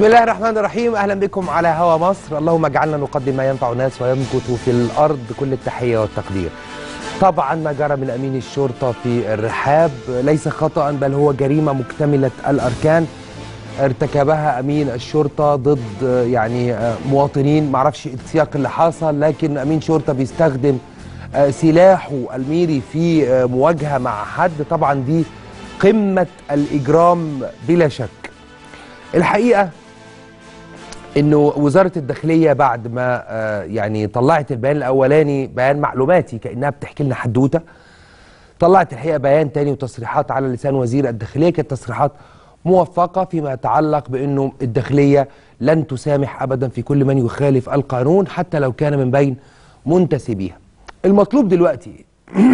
بسم الله الرحمن الرحيم اهلا بكم على هوا مصر اللهم اجعلنا نقدم ما ينفع الناس ويمكث في الارض كل التحيه والتقدير طبعا ما جرى من امين الشرطه في الرحاب ليس خطا بل هو جريمه مكتمله الاركان ارتكبها امين الشرطه ضد يعني مواطنين معرفش السياق اللي حصل لكن امين شرطه بيستخدم سلاحه الميري في مواجهه مع حد طبعا دي قمه الاجرام بلا شك الحقيقه انه وزاره الداخليه بعد ما يعني طلعت البيان الاولاني بيان معلوماتي كانها بتحكي لنا حدوته طلعت الحقيقه بيان تاني وتصريحات على لسان وزير الداخليه كانت تصريحات موفقه فيما يتعلق بانه الداخليه لن تسامح ابدا في كل من يخالف القانون حتى لو كان من بين منتسبيها المطلوب دلوقتي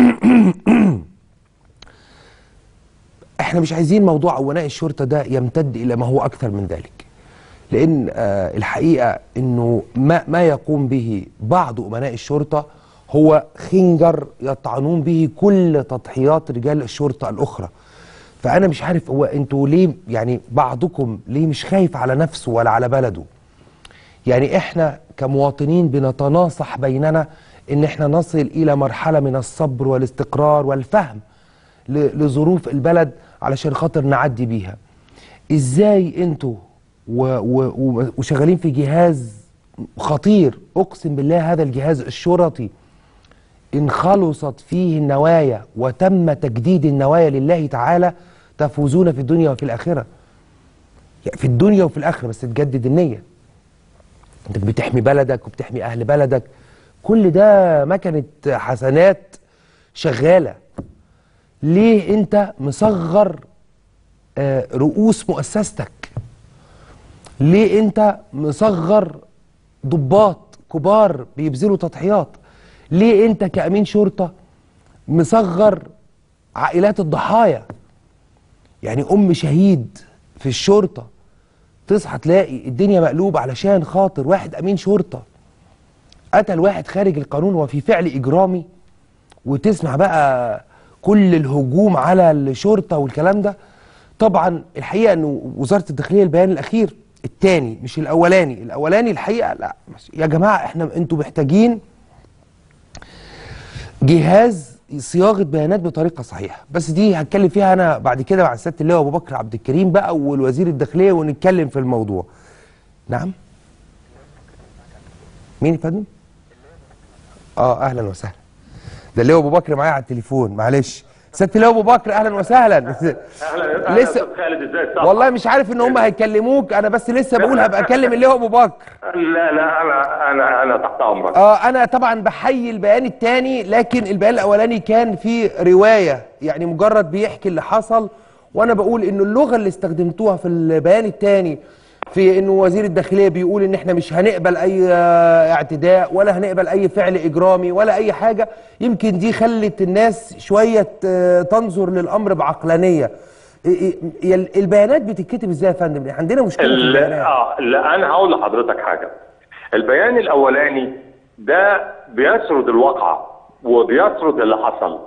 احنا مش عايزين موضوع امناء الشرطه ده يمتد الى ما هو اكثر من ذلك لان آه الحقيقه انه ما ما يقوم به بعض امناء الشرطه هو خنجر يطعنون به كل تضحيات رجال الشرطه الاخرى فانا مش عارف هو انتوا ليه يعني بعضكم ليه مش خايف على نفسه ولا على بلده يعني احنا كمواطنين بنتناصح بيننا ان احنا نصل الى مرحله من الصبر والاستقرار والفهم لظروف البلد علشان خاطر نعدي بيها ازاي انتوا وشغالين في جهاز خطير اقسم بالله هذا الجهاز الشرطي ان خلصت فيه النوايا وتم تجديد النوايا لله تعالى تفوزون في الدنيا وفي الاخره يعني في الدنيا وفي الاخره بس تجدد النيه انت بتحمي بلدك وبتحمي اهل بلدك كل ده مكنه حسنات شغاله ليه انت مصغر آه رؤوس مؤسستك ليه انت مصغر ضباط كبار بيبذلوا تضحيات ليه انت كامين شرطه مصغر عائلات الضحايا يعني ام شهيد في الشرطه تصحى تلاقي الدنيا مقلوبه علشان خاطر واحد امين شرطه قتل واحد خارج القانون وفي فعل اجرامي وتسمع بقى كل الهجوم على الشرطه والكلام ده طبعا الحقيقه انه وزاره الداخليه البيان الاخير الثاني مش الاولاني الاولاني الحقيقه لا يا جماعه احنا انتوا محتاجين جهاز صياغه بيانات بطريقه صحيحه بس دي هتكلم فيها انا بعد كده مع سياده اللواء ابو بكر عبد الكريم بقى والوزير الداخليه ونتكلم في الموضوع نعم مين يا فندم اه اهلا وسهلا ده اللواء ابو بكر معايا على التليفون معلش سياده اللواء ابو بكر اهلا وسهلا اهلا لسه خالد ازاي صح والله مش عارف ان هم هيكلموك انا بس لسه بقول هبقى اكلم اللواء ابو بكر لا لا انا انا انا تحت امرك اه انا طبعا بحيي البيان الثاني لكن البيان الاولاني كان فيه روايه يعني مجرد بيحكي اللي حصل وانا بقول انه اللغه اللي استخدمتوها في البيان الثاني في انه وزير الداخليه بيقول ان احنا مش هنقبل اي اعتداء ولا هنقبل اي فعل اجرامي ولا اي حاجه يمكن دي خلت الناس شويه تنظر للامر بعقلانيه البيانات بتتكتب ازاي يا فندم عندنا مشكله في البيانات اه لا انا هقول لحضرتك حاجه البيان الاولاني ده بيسرد الواقع وبيسرد اللي حصل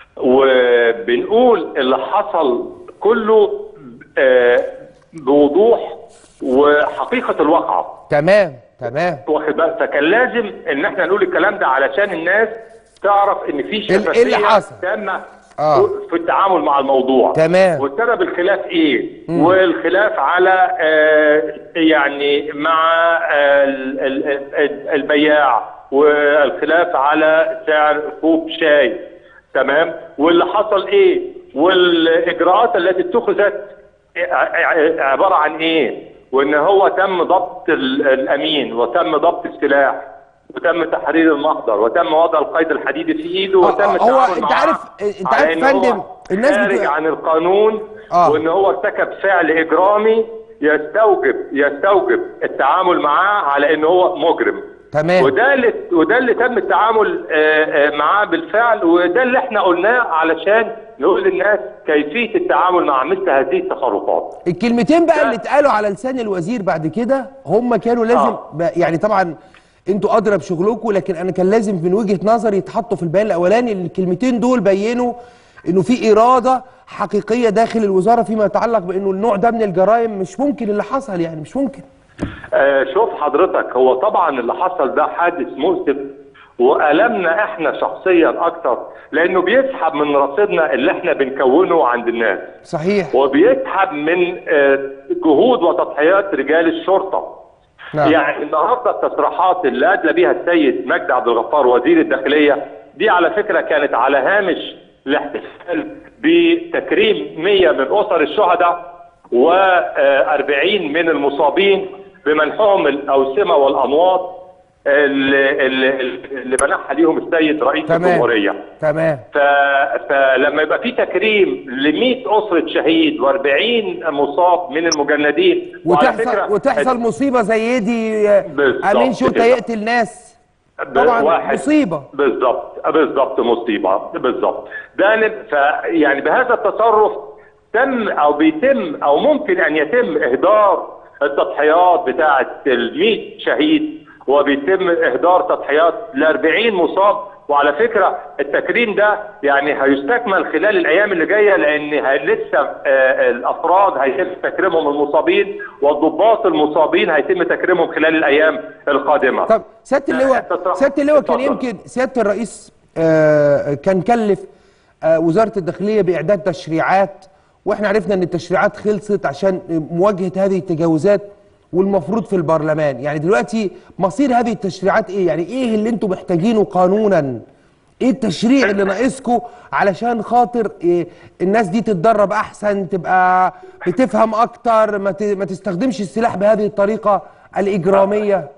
وبنقول اللي حصل كله آه بوضوح وحقيقه الواقع تمام تمام واخد بالك فكان لازم ان احنا نقول الكلام ده علشان الناس تعرف ان في ايه اللي شفافيه حصل؟ تامه آه. في التعامل مع الموضوع تمام. وسبب الخلاف ايه والخلاف على آه يعني مع آه ال- ال- ال- البياع والخلاف على سعر كوب شاي تمام واللي حصل ايه والاجراءات التي اتخذت عباره عن ايه وان هو تم ضبط ال- الامين وتم ضبط السلاح وتم تحرير المحضر وتم وضع القيد الحديدي في ايده آه، وتم آه، هو التعامل انت معاه عارف انت على عارف إن هو فندم الناس خارج بتقول عن القانون آه. وان هو ارتكب فعل اجرامي يستوجب يستوجب التعامل معاه على ان هو مجرم تمام وده اللي وده اللي تم التعامل آه، آه، معاه بالفعل وده اللي احنا قلناه علشان نقول للناس كيفيه التعامل مع مثل هذه التصرفات الكلمتين بقى ده- اللي اتقالوا على لسان الوزير بعد كده هم كانوا لازم آه. ب- يعني طبعا انتوا ادرى بشغلكم لكن انا كان لازم من وجهه نظري يتحطوا في البيان الاولاني لان الكلمتين دول بينوا انه في اراده حقيقيه داخل الوزاره فيما يتعلق بانه النوع ده من الجرائم مش ممكن اللي حصل يعني مش ممكن آه شوف حضرتك هو طبعا اللي حصل ده حادث مؤسف وألمنا احنا شخصيا اكتر لانه بيسحب من رصيدنا اللي احنا بنكونه عند الناس صحيح وبيسحب من آه، جهود وتضحيات رجال الشرطه نعم. يعني النهارده التصريحات اللي ادلى بيها السيد مجدي عبد الغفار وزير الداخليه دي على فكره كانت على هامش الاحتفال بتكريم 100 من اسر الشهداء و40 من المصابين بمنحهم الاوسمه والانواط اللي, اللي, اللي منحها ليهم السيد رئيس تمام الجمهوريه تمام ف... فلما يبقى في تكريم ل 100 اسره شهيد و40 مصاب من المجندين وعلى وتحصل فكرة وتحصل مصيبه زي دي آه، بالظبط امين شرطه كده. يقتل ناس طبعا واحد- مصيبه بالظبط بالظبط مصيبه بالظبط ده ن- ف يعني بهذا التصرف تم او بيتم او ممكن ان يتم اهدار التضحيات بتاعه ال 100 شهيد وبيتم اهدار تضحيات ل 40 مصاب وعلى فكره التكريم ده يعني هيستكمل خلال الايام اللي جايه لان هي- لسه آه، الافراد هيتم تكريمهم المصابين والضباط المصابين هيتم تكريمهم خلال الايام القادمه طب سياده اللواء اتفضل. سياده اللواء كان اتفضل. يمكن سياده الرئيس آه، كان كلف آه، وزاره الداخليه باعداد تشريعات واحنا عرفنا ان التشريعات خلصت عشان مواجهه هذه التجاوزات والمفروض في البرلمان يعني دلوقتي مصير هذه التشريعات ايه يعني ايه اللي انتم محتاجينه قانونا ايه التشريع اللي ناقصكم علشان خاطر إيه الناس دي تتدرب احسن تبقى بتفهم اكتر ما ت- ما تستخدمش السلاح بهذه الطريقه الاجراميه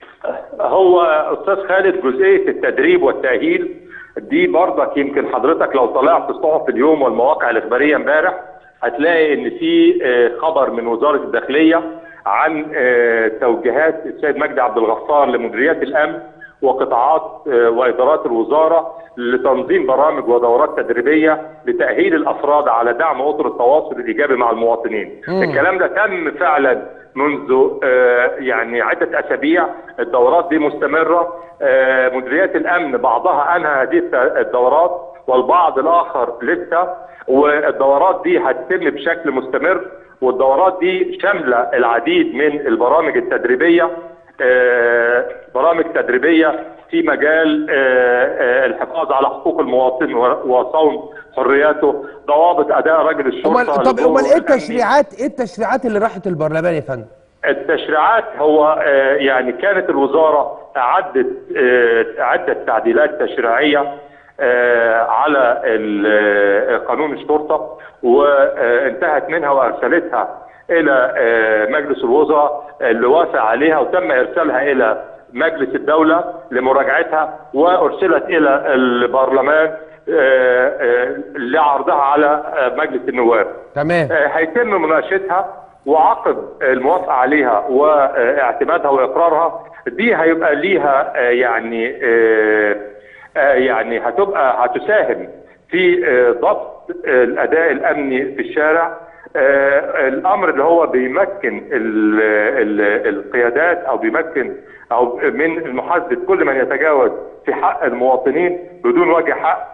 هو استاذ خالد جزئيه التدريب والتاهيل دي برضك يمكن حضرتك لو طلعت صحف اليوم والمواقع الاخباريه امبارح هتلاقي ان في آه، خبر من وزاره الداخليه عن آه، توجيهات السيد مجدي عبد الغفار لمديريات الامن وقطاعات آه، وادارات الوزاره لتنظيم برامج ودورات تدريبيه لتاهيل الافراد على دعم اطر التواصل الايجابي مع المواطنين. الكلام ده تم فعلا منذ آه، يعني عده اسابيع الدورات دي مستمره آه، مديريات الامن بعضها انهى هذه الت- الدورات والبعض الاخر لسه والدورات دي هتتم بشكل مستمر والدورات دي شامله العديد من البرامج التدريبيه آه، برامج تدريبيه في مجال آه، آه، الحفاظ على حقوق المواطن و- وصون حرياته ضوابط اداء رجل الشرطه امال طب لدوره امال ايه الأمني. التشريعات ايه التشريعات اللي راحت البرلمان يا فندم التشريعات هو آه، يعني كانت الوزاره اعدت آه، اعدت تعديلات تشريعيه آه، على ال- آه، قانون الشرطه وانتهت منها وارسلتها الى آه، مجلس الوزراء اللي وافق عليها وتم ارسالها الى مجلس الدوله لمراجعتها وارسلت الى البرلمان آه، آه، لعرضها على آه، مجلس النواب. تمام آه، هيتم مناقشتها وعقب الموافقه عليها واعتمادها واقرارها دي هيبقى ليها آه، يعني آه، آه، يعني هتبقى هتساهم في آه، ضبط آه، الاداء الامني في الشارع آه، الامر اللي هو بيمكن ال- ال- القيادات او بيمكن او من محاسبه كل من يتجاوز في حق المواطنين بدون وجه حق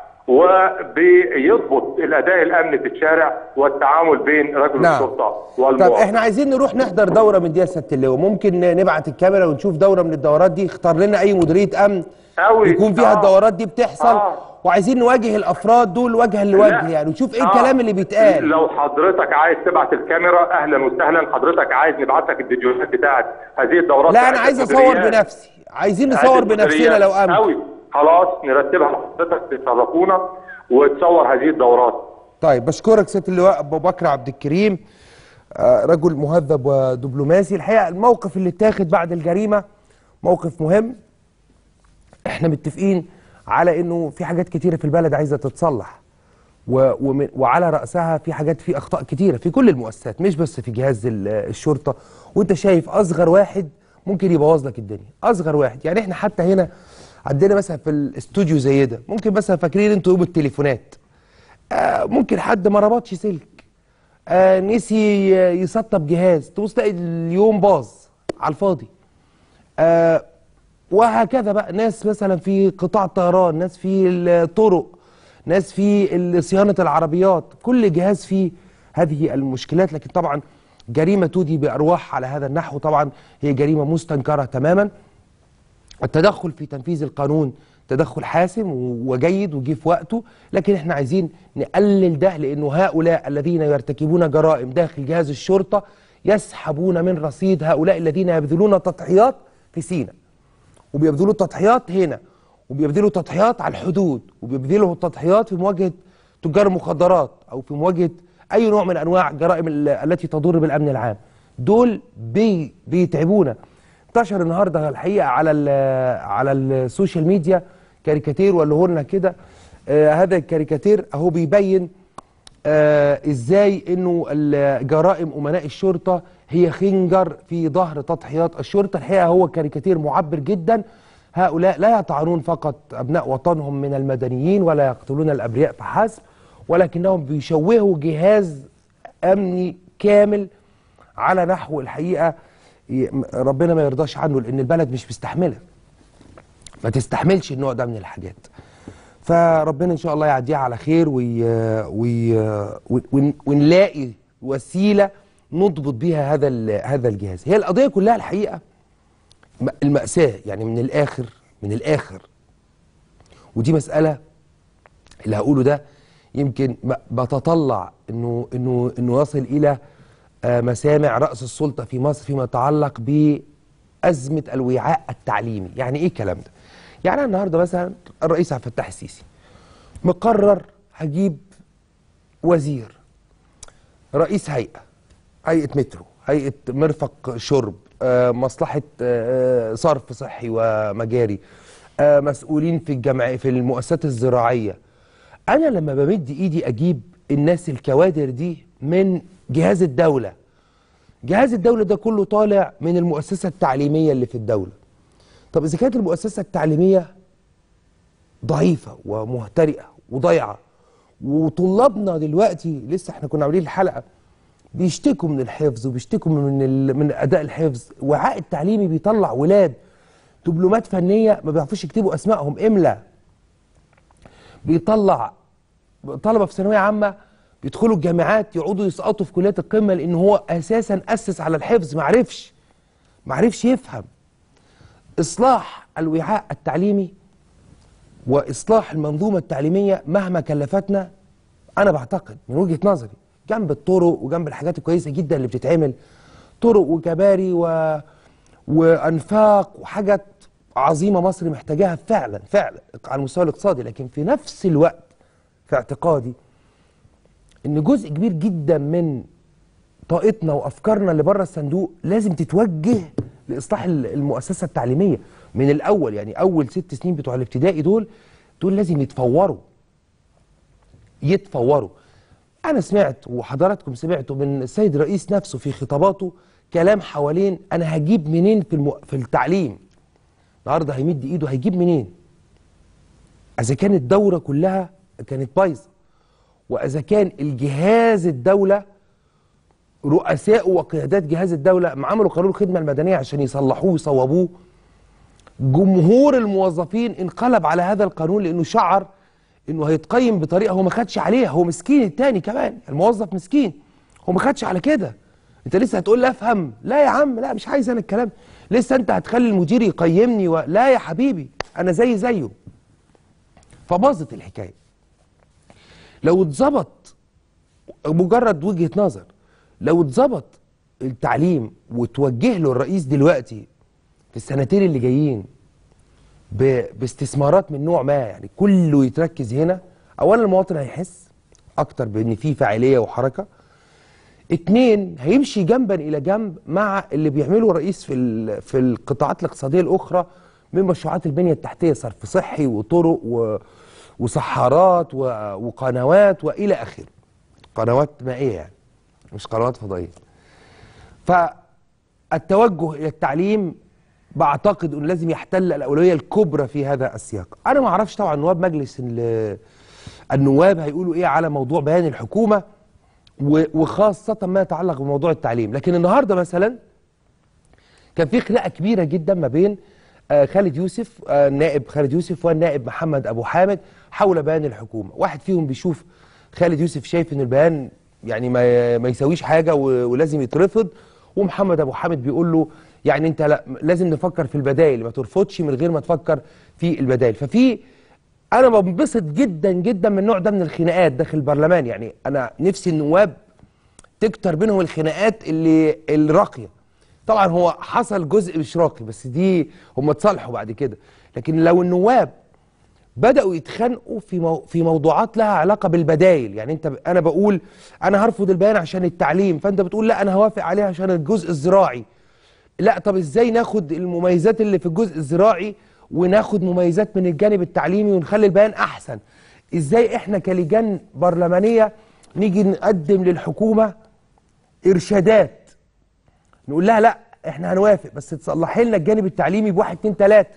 وبيضبط الاداء الامني في الشارع والتعامل بين رجل نعم. الشرطه طب والمواطن احنا عايزين نروح نحضر دوره من دي يا سياده اللواء ممكن نبعت الكاميرا ونشوف دوره من الدورات دي اختار لنا اي مديريه امن أوي. يكون فيها آه. الدورات دي بتحصل آه. وعايزين نواجه الافراد دول وجها لوجه لا. يعني ونشوف ايه آه. الكلام اللي بيتقال لو حضرتك عايز تبعت الكاميرا اهلا وسهلا حضرتك عايز نبعت لك الفيديوهات بتاعت هذه الدورات لا انا بتاعت عايز اصور المديريات. بنفسي عايزين بتاعت نصور بنفسنا المديريات. لو امن قوي خلاص نرتبها لحضرتك تصرفونا وتصور هذه الدورات طيب بشكرك سياده اللواء ابو بكر عبد الكريم آه، رجل مهذب ودبلوماسي الحقيقه الموقف اللي اتاخد بعد الجريمه موقف مهم احنا متفقين على انه في حاجات كتيره في البلد عايزه تتصلح و ومن وعلى راسها في حاجات في اخطاء كتيره في كل المؤسسات مش بس في جهاز ال- الشرطه وانت شايف اصغر واحد ممكن يبوظ لك الدنيا اصغر واحد يعني احنا حتى هنا عندنا مثلا في الاستوديو زي ده ممكن مثلا فاكرين انتوا يوم التليفونات آه ممكن حد ما ربطش سلك آه نسي يسطب جهاز تبص تلاقي اليوم باظ على الفاضي آه وهكذا بقى ناس مثلا في قطاع الطيران ناس في الطرق ناس في ال- صيانه العربيات كل جهاز فيه هذه المشكلات لكن طبعا جريمه تودي بارواح على هذا النحو طبعا هي جريمه مستنكره تماما التدخل في تنفيذ القانون تدخل حاسم وجيد وجي في وقته لكن احنا عايزين نقلل ده لانه هؤلاء الذين يرتكبون جرائم داخل جهاز الشرطه يسحبون من رصيد هؤلاء الذين يبذلون تضحيات في سيناء وبيبذلوا تضحيات هنا وبيبذلوا تضحيات على الحدود وبيبذلوا تضحيات في مواجهه تجار المخدرات او في مواجهه اي نوع من انواع الجرائم ال- التي تضر بالامن العام دول بي بيتعبونا انتشر النهارده الحقيقه على ال- على السوشيال ميديا كاريكاتير ولا لنا كده آه هذا الكاريكاتير اهو بيبين آه ازاي انه ال- جرائم امناء الشرطه هي خنجر في ظهر تضحيات الشرطه الحقيقه هو كاريكاتير معبر جدا هؤلاء لا يطعنون فقط ابناء وطنهم من المدنيين ولا يقتلون الابرياء فحسب ولكنهم بيشوهوا جهاز امني كامل على نحو الحقيقه ي- ربنا ما يرضاش عنه لان البلد مش مستحمله ما تستحملش النوع ده من الحاجات فربنا ان شاء الله يعديها على خير وي... وي... ون... ونلاقي وسيله نضبط بيها هذا ال... هذا الجهاز هي القضيه كلها الحقيقه م- المأساة يعني من الآخر من الآخر ودي مسألة اللي هقوله ده يمكن ب- بتطلع انه انه انه يصل الى آه، مسامع رأس السلطة في مصر فيما يتعلق بأزمة الوعاء التعليمي، يعني ايه الكلام ده؟ يعني أنا النهارده مثلا الرئيس عبد الفتاح السيسي مقرر هجيب وزير رئيس هيئة هيئة مترو هيئة مرفق شرب آه، مصلحة آه، صرف صحي ومجاري آه، مسؤولين في الجمع في المؤسسات الزراعية أنا لما بمد إيدي أجيب الناس الكوادر دي من جهاز الدولة جهاز الدولة ده كله طالع من المؤسسة التعليمية اللي في الدولة طب إذا كانت المؤسسة التعليمية ضعيفة ومهترئة وضيعة وطلابنا دلوقتي لسه احنا كنا عاملين الحلقة بيشتكوا من الحفظ وبيشتكوا من ال... من اداء الحفظ وعاء التعليمي بيطلع ولاد دبلومات فنيه ما بيعرفوش يكتبوا اسمائهم املا بيطلع طلبه في ثانويه عامه بيدخلوا الجامعات يقعدوا يسقطوا في كليات القمه لان هو اساسا اسس على الحفظ ما عرفش ما عرفش يفهم اصلاح الوعاء التعليمي واصلاح المنظومه التعليميه مهما كلفتنا انا بعتقد من وجهه نظري جنب الطرق وجنب الحاجات الكويسه جدا اللي بتتعمل طرق وكباري و... وانفاق وحاجات عظيمه مصر محتاجاها فعلا فعلا على المستوى الاقتصادي لكن في نفس الوقت في اعتقادي ان جزء كبير جدا من طاقتنا وافكارنا اللي بره الصندوق لازم تتوجه لاصلاح ال- المؤسسه التعليميه من الاول يعني اول ست سنين بتوع الابتدائي دول دول لازم يتفوروا يتفوروا انا سمعت وحضراتكم سمعتوا من السيد الرئيس نفسه في خطاباته كلام حوالين انا هجيب منين في المو... في التعليم النهارده هيمد ايده هيجيب منين اذا كانت الدوره كلها كانت بايظه واذا كان الجهاز الدوله رؤساء وقيادات جهاز الدوله ما عملوا قانون الخدمه المدنيه عشان يصلحوه ويصوبوه جمهور الموظفين انقلب على هذا القانون لانه شعر انه هيتقيم بطريقه هو ما خدش عليها هو مسكين التاني كمان الموظف مسكين هو ما خدش على كده انت لسه هتقول لا افهم لا يا عم لا مش عايز انا الكلام لسه انت هتخلي المدير يقيمني و... لا يا حبيبي انا زي زيه فباظت الحكايه لو اتظبط مجرد وجهه نظر لو اتظبط التعليم وتوجه له الرئيس دلوقتي في السنتين اللي جايين ب... باستثمارات من نوع ما يعني كله يتركز هنا اولا المواطن هيحس اكتر بان في فاعليه وحركه اتنين هيمشي جنبا الى جنب مع اللي بيعمله الرئيس في ال... في القطاعات الاقتصاديه الاخرى من مشروعات البنيه التحتيه صرف صحي وطرق و... وصحارات و... وقنوات والى اخره قنوات مائيه يعني مش قنوات فضائيه فالتوجه الى التعليم بعتقد انه لازم يحتل الاولويه الكبرى في هذا السياق انا ما اعرفش طبعا نواب مجلس ال- النواب هيقولوا ايه على موضوع بيان الحكومه و- وخاصه ما يتعلق بموضوع التعليم لكن النهارده مثلا كان في خناقه كبيره جدا ما بين آه خالد يوسف آه النائب خالد يوسف والنائب محمد ابو حامد حول بيان الحكومه واحد فيهم بيشوف خالد يوسف شايف ان البيان يعني ما ما يساويش حاجه و- ولازم يترفض ومحمد ابو حامد بيقول له يعني انت لا لازم نفكر في البدائل ما ترفضش من غير ما تفكر في البدائل ففي انا بنبسط جدا جدا من النوع ده من الخناقات داخل البرلمان يعني انا نفسي النواب تكتر بينهم الخناقات اللي الراقيه طبعا هو حصل جزء مش راقي بس دي هم اتصالحوا بعد كده لكن لو النواب بداوا يتخانقوا في مو في موضوعات لها علاقه بالبدايل يعني انت ب- انا بقول انا هرفض البيان عشان التعليم فانت بتقول لا انا هوافق عليه عشان الجزء الزراعي لا طب ازاي ناخد المميزات اللي في الجزء الزراعي وناخد مميزات من الجانب التعليمي ونخلي البيان احسن ازاي احنا كلجان برلمانيه نيجي نقدم للحكومه ارشادات نقول لها لا احنا هنوافق بس تصلحي لنا الجانب التعليمي بواحد اتنين تلاته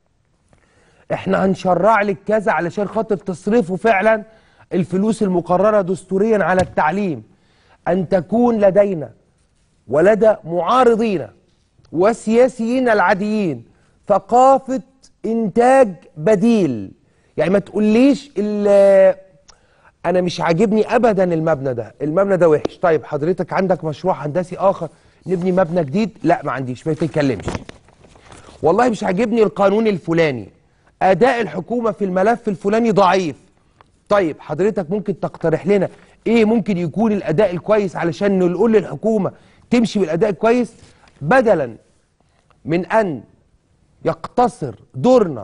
احنا هنشرع لك كذا علشان خاطر تصرفوا فعلا الفلوس المقرره دستوريا على التعليم ان تكون لدينا ولدى معارضين والسياسيين العاديين ثقافه انتاج بديل يعني ما تقوليش ال- انا مش عاجبني ابدا المبنى ده المبنى ده وحش طيب حضرتك عندك مشروع هندسي اخر نبني مبنى جديد لا ما عنديش ما تتكلمش والله مش عاجبني القانون الفلاني اداء الحكومه في الملف الفلاني ضعيف طيب حضرتك ممكن تقترح لنا ايه ممكن يكون الاداء الكويس علشان نقول للحكومه تمشي بالاداء الكويس بدلا من ان يقتصر دورنا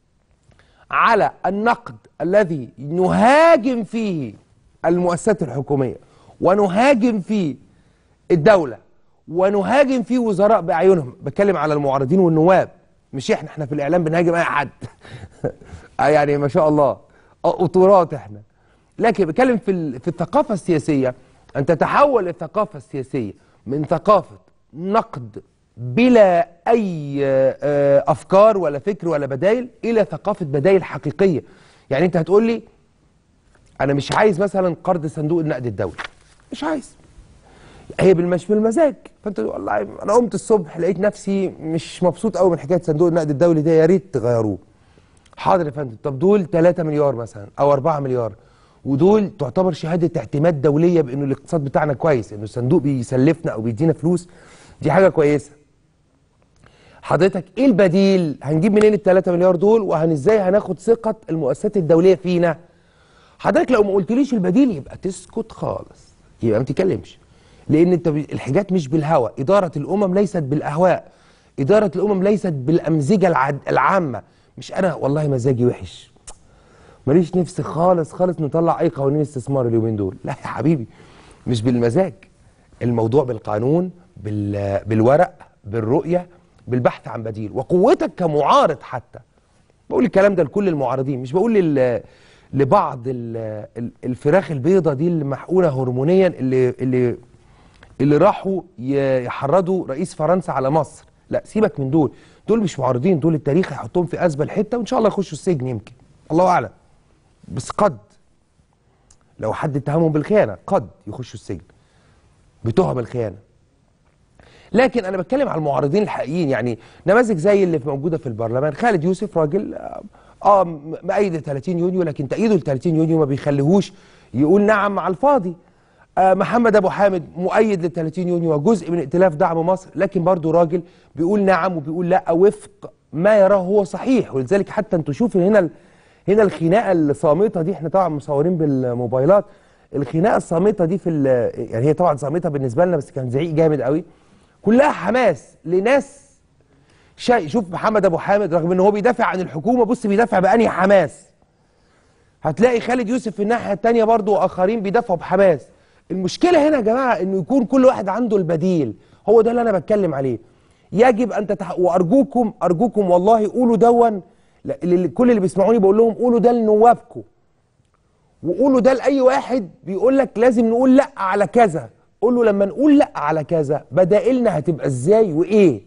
على النقد الذي نهاجم فيه المؤسسات الحكوميه ونهاجم فيه الدوله ونهاجم فيه وزراء باعينهم بتكلم على المعارضين والنواب مش احنا احنا في الاعلام بنهاجم اي حد يعني ما شاء الله قطورات احنا لكن بتكلم في ال- في الثقافه السياسيه ان تتحول الثقافه السياسيه من ثقافه نقد بلا اي آه، افكار ولا فكر ولا بدايل الى ثقافه بدايل حقيقيه يعني انت هتقول لي انا مش عايز مثلا قرض صندوق النقد الدولي مش عايز هي بالمش بالمزاج فانت تقول والله انا قمت الصبح لقيت نفسي مش مبسوط قوي من حكايه صندوق النقد الدولي ده يا ريت تغيروه حاضر يا فندم طب دول 3 مليار مثلا او 4 مليار ودول تعتبر شهاده اعتماد دوليه بانه الاقتصاد بتاعنا كويس انه الصندوق بيسلفنا او بيدينا فلوس دي حاجه كويسه حضرتك ايه البديل هنجيب منين ال 3 مليار دول وهن ازاي هناخد ثقه المؤسسات الدوليه فينا حضرتك لو ما قلتليش البديل يبقى تسكت خالص يبقى ما تتكلمش لان انت ب- الحاجات مش بالهوى اداره الامم ليست بالاهواء اداره الامم ليست بالامزجه العد... العامه مش انا والله مزاجي وحش ماليش نفس خالص خالص نطلع اي قوانين استثمار اليومين دول لا يا حبيبي مش بالمزاج الموضوع بالقانون بال... بالورق بالرؤيه بالبحث عن بديل وقوتك كمعارض حتى بقول الكلام ده لكل المعارضين مش بقول لل... لبعض ال... ال- الفراخ البيضة دي اللي محقونة هرمونيا اللي اللي اللي راحوا ي- يحرضوا رئيس فرنسا على مصر لا سيبك من دول دول مش معارضين دول التاريخ هيحطهم في ازبل حته وان شاء الله يخشوا السجن يمكن الله اعلم بس قد لو حد اتهمهم بالخيانه قد يخشوا السجن بتهم الخيانه لكن انا بتكلم على المعارضين الحقيقيين يعني نماذج زي اللي موجوده في البرلمان خالد يوسف راجل اه آه، م- مأيد 30 يونيو لكن تأييده ل 30 يونيو ما بيخليهوش يقول نعم على الفاضي آه محمد ابو حامد مؤيد لل 30 يونيو وجزء من ائتلاف دعم مصر لكن برضه راجل بيقول نعم وبيقول لا وفق ما يراه هو صحيح ولذلك حتى انتوا شوفوا هنا ال- هنا الخناقه الصامته دي احنا طبعا مصورين بالموبايلات الخناقه الصامته دي في ال- يعني هي طبعا صامته بالنسبه لنا بس كان زعيق جامد قوي كلها حماس لناس شيء شوف محمد ابو حامد رغم ان هو بيدافع عن الحكومه بص بيدافع بأنهي حماس هتلاقي خالد يوسف في الناحيه الثانيه برضه واخرين بيدافعوا بحماس المشكله هنا يا جماعه انه يكون كل واحد عنده البديل هو ده اللي انا بتكلم عليه يجب ان تتح... وارجوكم ارجوكم والله قولوا دون لا- اللي- كل اللي بيسمعوني بقول لهم قولوا ده لنوابكم وقولوا ده لاي واحد بيقول لك لازم نقول لا على كذا قول له لما نقول لا على كذا بدائلنا هتبقى ازاي وايه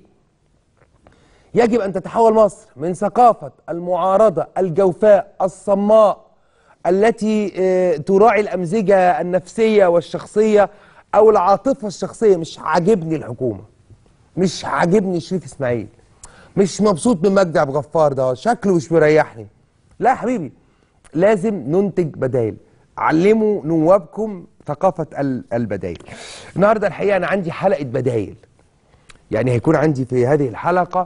يجب ان تتحول مصر من ثقافه المعارضه الجوفاء الصماء التي آه، تراعي الامزجه النفسيه والشخصيه او العاطفه الشخصيه مش عاجبني الحكومه مش عاجبني شريف اسماعيل مش مبسوط من مجدي عبد الغفار ده شكله مش مريحني لا يا حبيبي لازم ننتج بدائل علموا نوابكم ثقافة ال- البدائل النهاردة الحقيقة أنا عندي حلقة بدائل يعني هيكون عندي في هذه الحلقة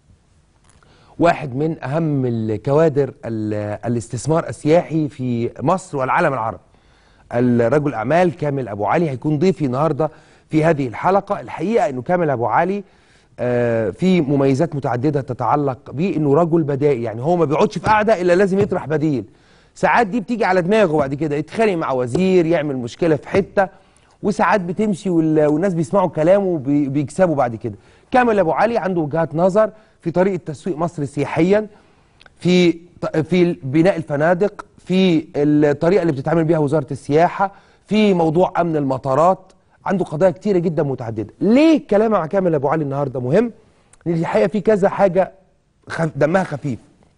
واحد من أهم الكوادر ال- الاستثمار السياحي في مصر والعالم العربي الرجل أعمال كامل أبو علي هيكون ضيفي النهاردة في هذه الحلقة الحقيقة أنه كامل أبو علي آه، في مميزات متعددة تتعلق بيه أنه رجل بدائي يعني هو ما بيقعدش في قعدة إلا لازم يطرح بديل ساعات دي بتيجي على دماغه بعد كده يتخانق مع وزير يعمل مشكلة في حتة وساعات بتمشي وال- والناس بيسمعوا كلامه وبي- بيكسبوا بعد كده كامل أبو علي عنده وجهات نظر في طريقة تسويق مصر سياحيا في في بناء الفنادق في الطريقه اللي بتتعامل بيها وزاره السياحه في موضوع امن المطارات عنده قضايا كتيره جدا متعدده ليه الكلام مع كامل ابو علي النهارده مهم لان الحقيقه في كذا حاجه خف دمها خفيف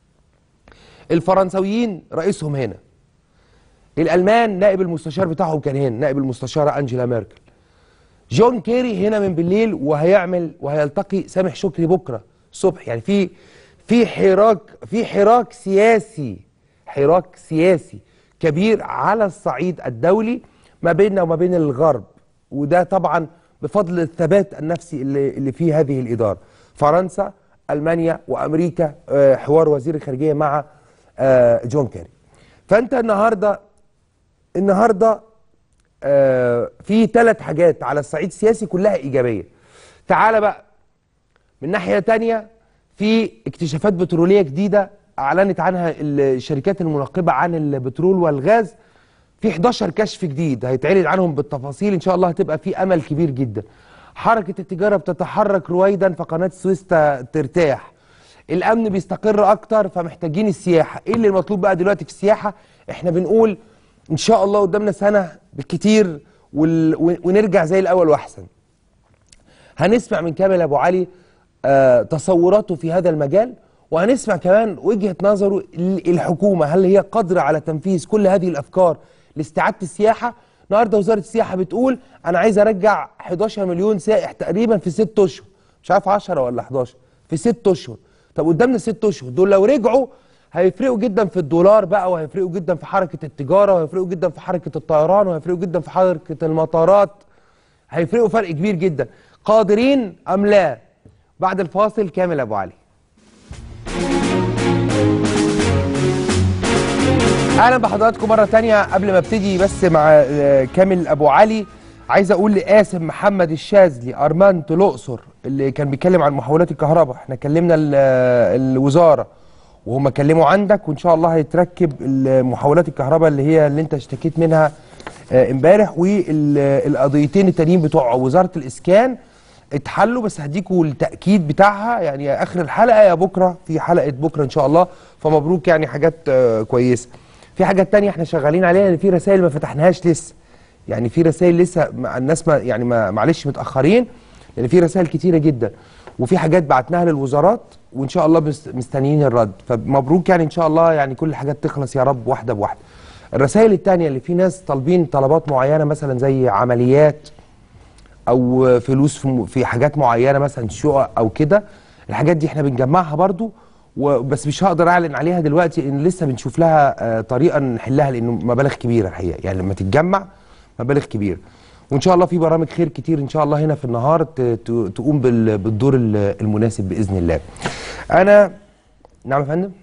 الفرنسويين رئيسهم هنا الالمان نائب المستشار بتاعهم كان هنا نائب المستشاره انجيلا ميركل جون كيري هنا من بالليل وهيعمل وهيلتقي سامح شكري بكره الصبح يعني في في حراك في حراك سياسي حراك سياسي كبير على الصعيد الدولي ما بيننا وما بين الغرب وده طبعا بفضل الثبات النفسي اللي اللي فيه هذه الاداره فرنسا المانيا وامريكا آه، حوار وزير الخارجيه مع آه، جون كيري فانت النهارده النهارده آه، في ثلاث حاجات على الصعيد السياسي كلها ايجابيه تعال بقى من ناحيه تانية في اكتشافات بتروليه جديده اعلنت عنها الشركات المنقبه عن البترول والغاز في 11 كشف جديد هيتعرض عنهم بالتفاصيل ان شاء الله هتبقى في امل كبير جدا حركه التجاره بتتحرك رويدا فقناه السويس ت- ترتاح الامن بيستقر اكتر فمحتاجين السياحه ايه اللي المطلوب بقى دلوقتي في السياحه احنا بنقول ان شاء الله قدامنا سنه بالكتير وال... ونرجع زي الاول واحسن هنسمع من كامل ابو علي آه تصوراته في هذا المجال وهنسمع كمان وجهه نظره ال- الحكومه هل هي قادره على تنفيذ كل هذه الافكار لاستعاده السياحه النهارده وزاره السياحه بتقول انا عايز ارجع 11 مليون سائح تقريبا في 6 اشهر مش عارف 10 ولا 11 في 6 اشهر طب قدامنا 6 اشهر دول لو رجعوا هيفرقوا جدا في الدولار بقى وهيفرقوا جدا في حركه التجاره وهيفرقوا جدا في حركه الطيران وهيفرقوا جدا في حركه المطارات هيفرقوا فرق كبير جدا قادرين ام لا بعد الفاصل كامل ابو علي اهلا بحضراتكم مره تانية قبل ما ابتدي بس مع آه، كامل ابو علي عايز اقول لقاسم محمد الشاذلي ارمنت الاقصر اللي كان بيتكلم عن محولات الكهرباء احنا كلمنا ال- آه، الوزاره وهم كلموا عندك وان شاء الله هيتركب محولات الكهرباء اللي هي اللي انت اشتكيت منها آه، امبارح والقضيتين التانيين بتوع وزاره الاسكان اتحلوا بس هديكوا التاكيد بتاعها يعني يا اخر الحلقه يا بكره في حلقه بكره ان شاء الله فمبروك يعني حاجات آه، كويسه في حاجات تانية احنا شغالين عليها ان في رسائل ما فتحناهاش لسه يعني في رسائل لسه مع الناس ما يعني ما معلش متاخرين لان في رسائل كتيره جدا وفي حاجات بعتناها للوزارات وان شاء الله مست- مستنيين الرد فمبروك يعني ان شااء الله يعني كل الحاجات تخلص يا رب واحده بواحده الرسائل التانية اللي في ناس طالبين طلبات معينه مثلا زي عمليات او فلوس في م- في حاجات معينه مثلا شقق او كده الحاجات دي احنا بنجمعها برضو وبس مش هقدر اعلن عليها دلوقتي ان لسه بنشوف لها آه، طريقه نحلها لانه مبالغ كبيره الحقيقه يعني لما تتجمع مبالغ كبيره وان شاء الله في برامج خير كتير ان شاء الله هنا في النهار ت- ت- تقوم بال- بالدور ال- المناسب باذن الله انا نعم يا فندم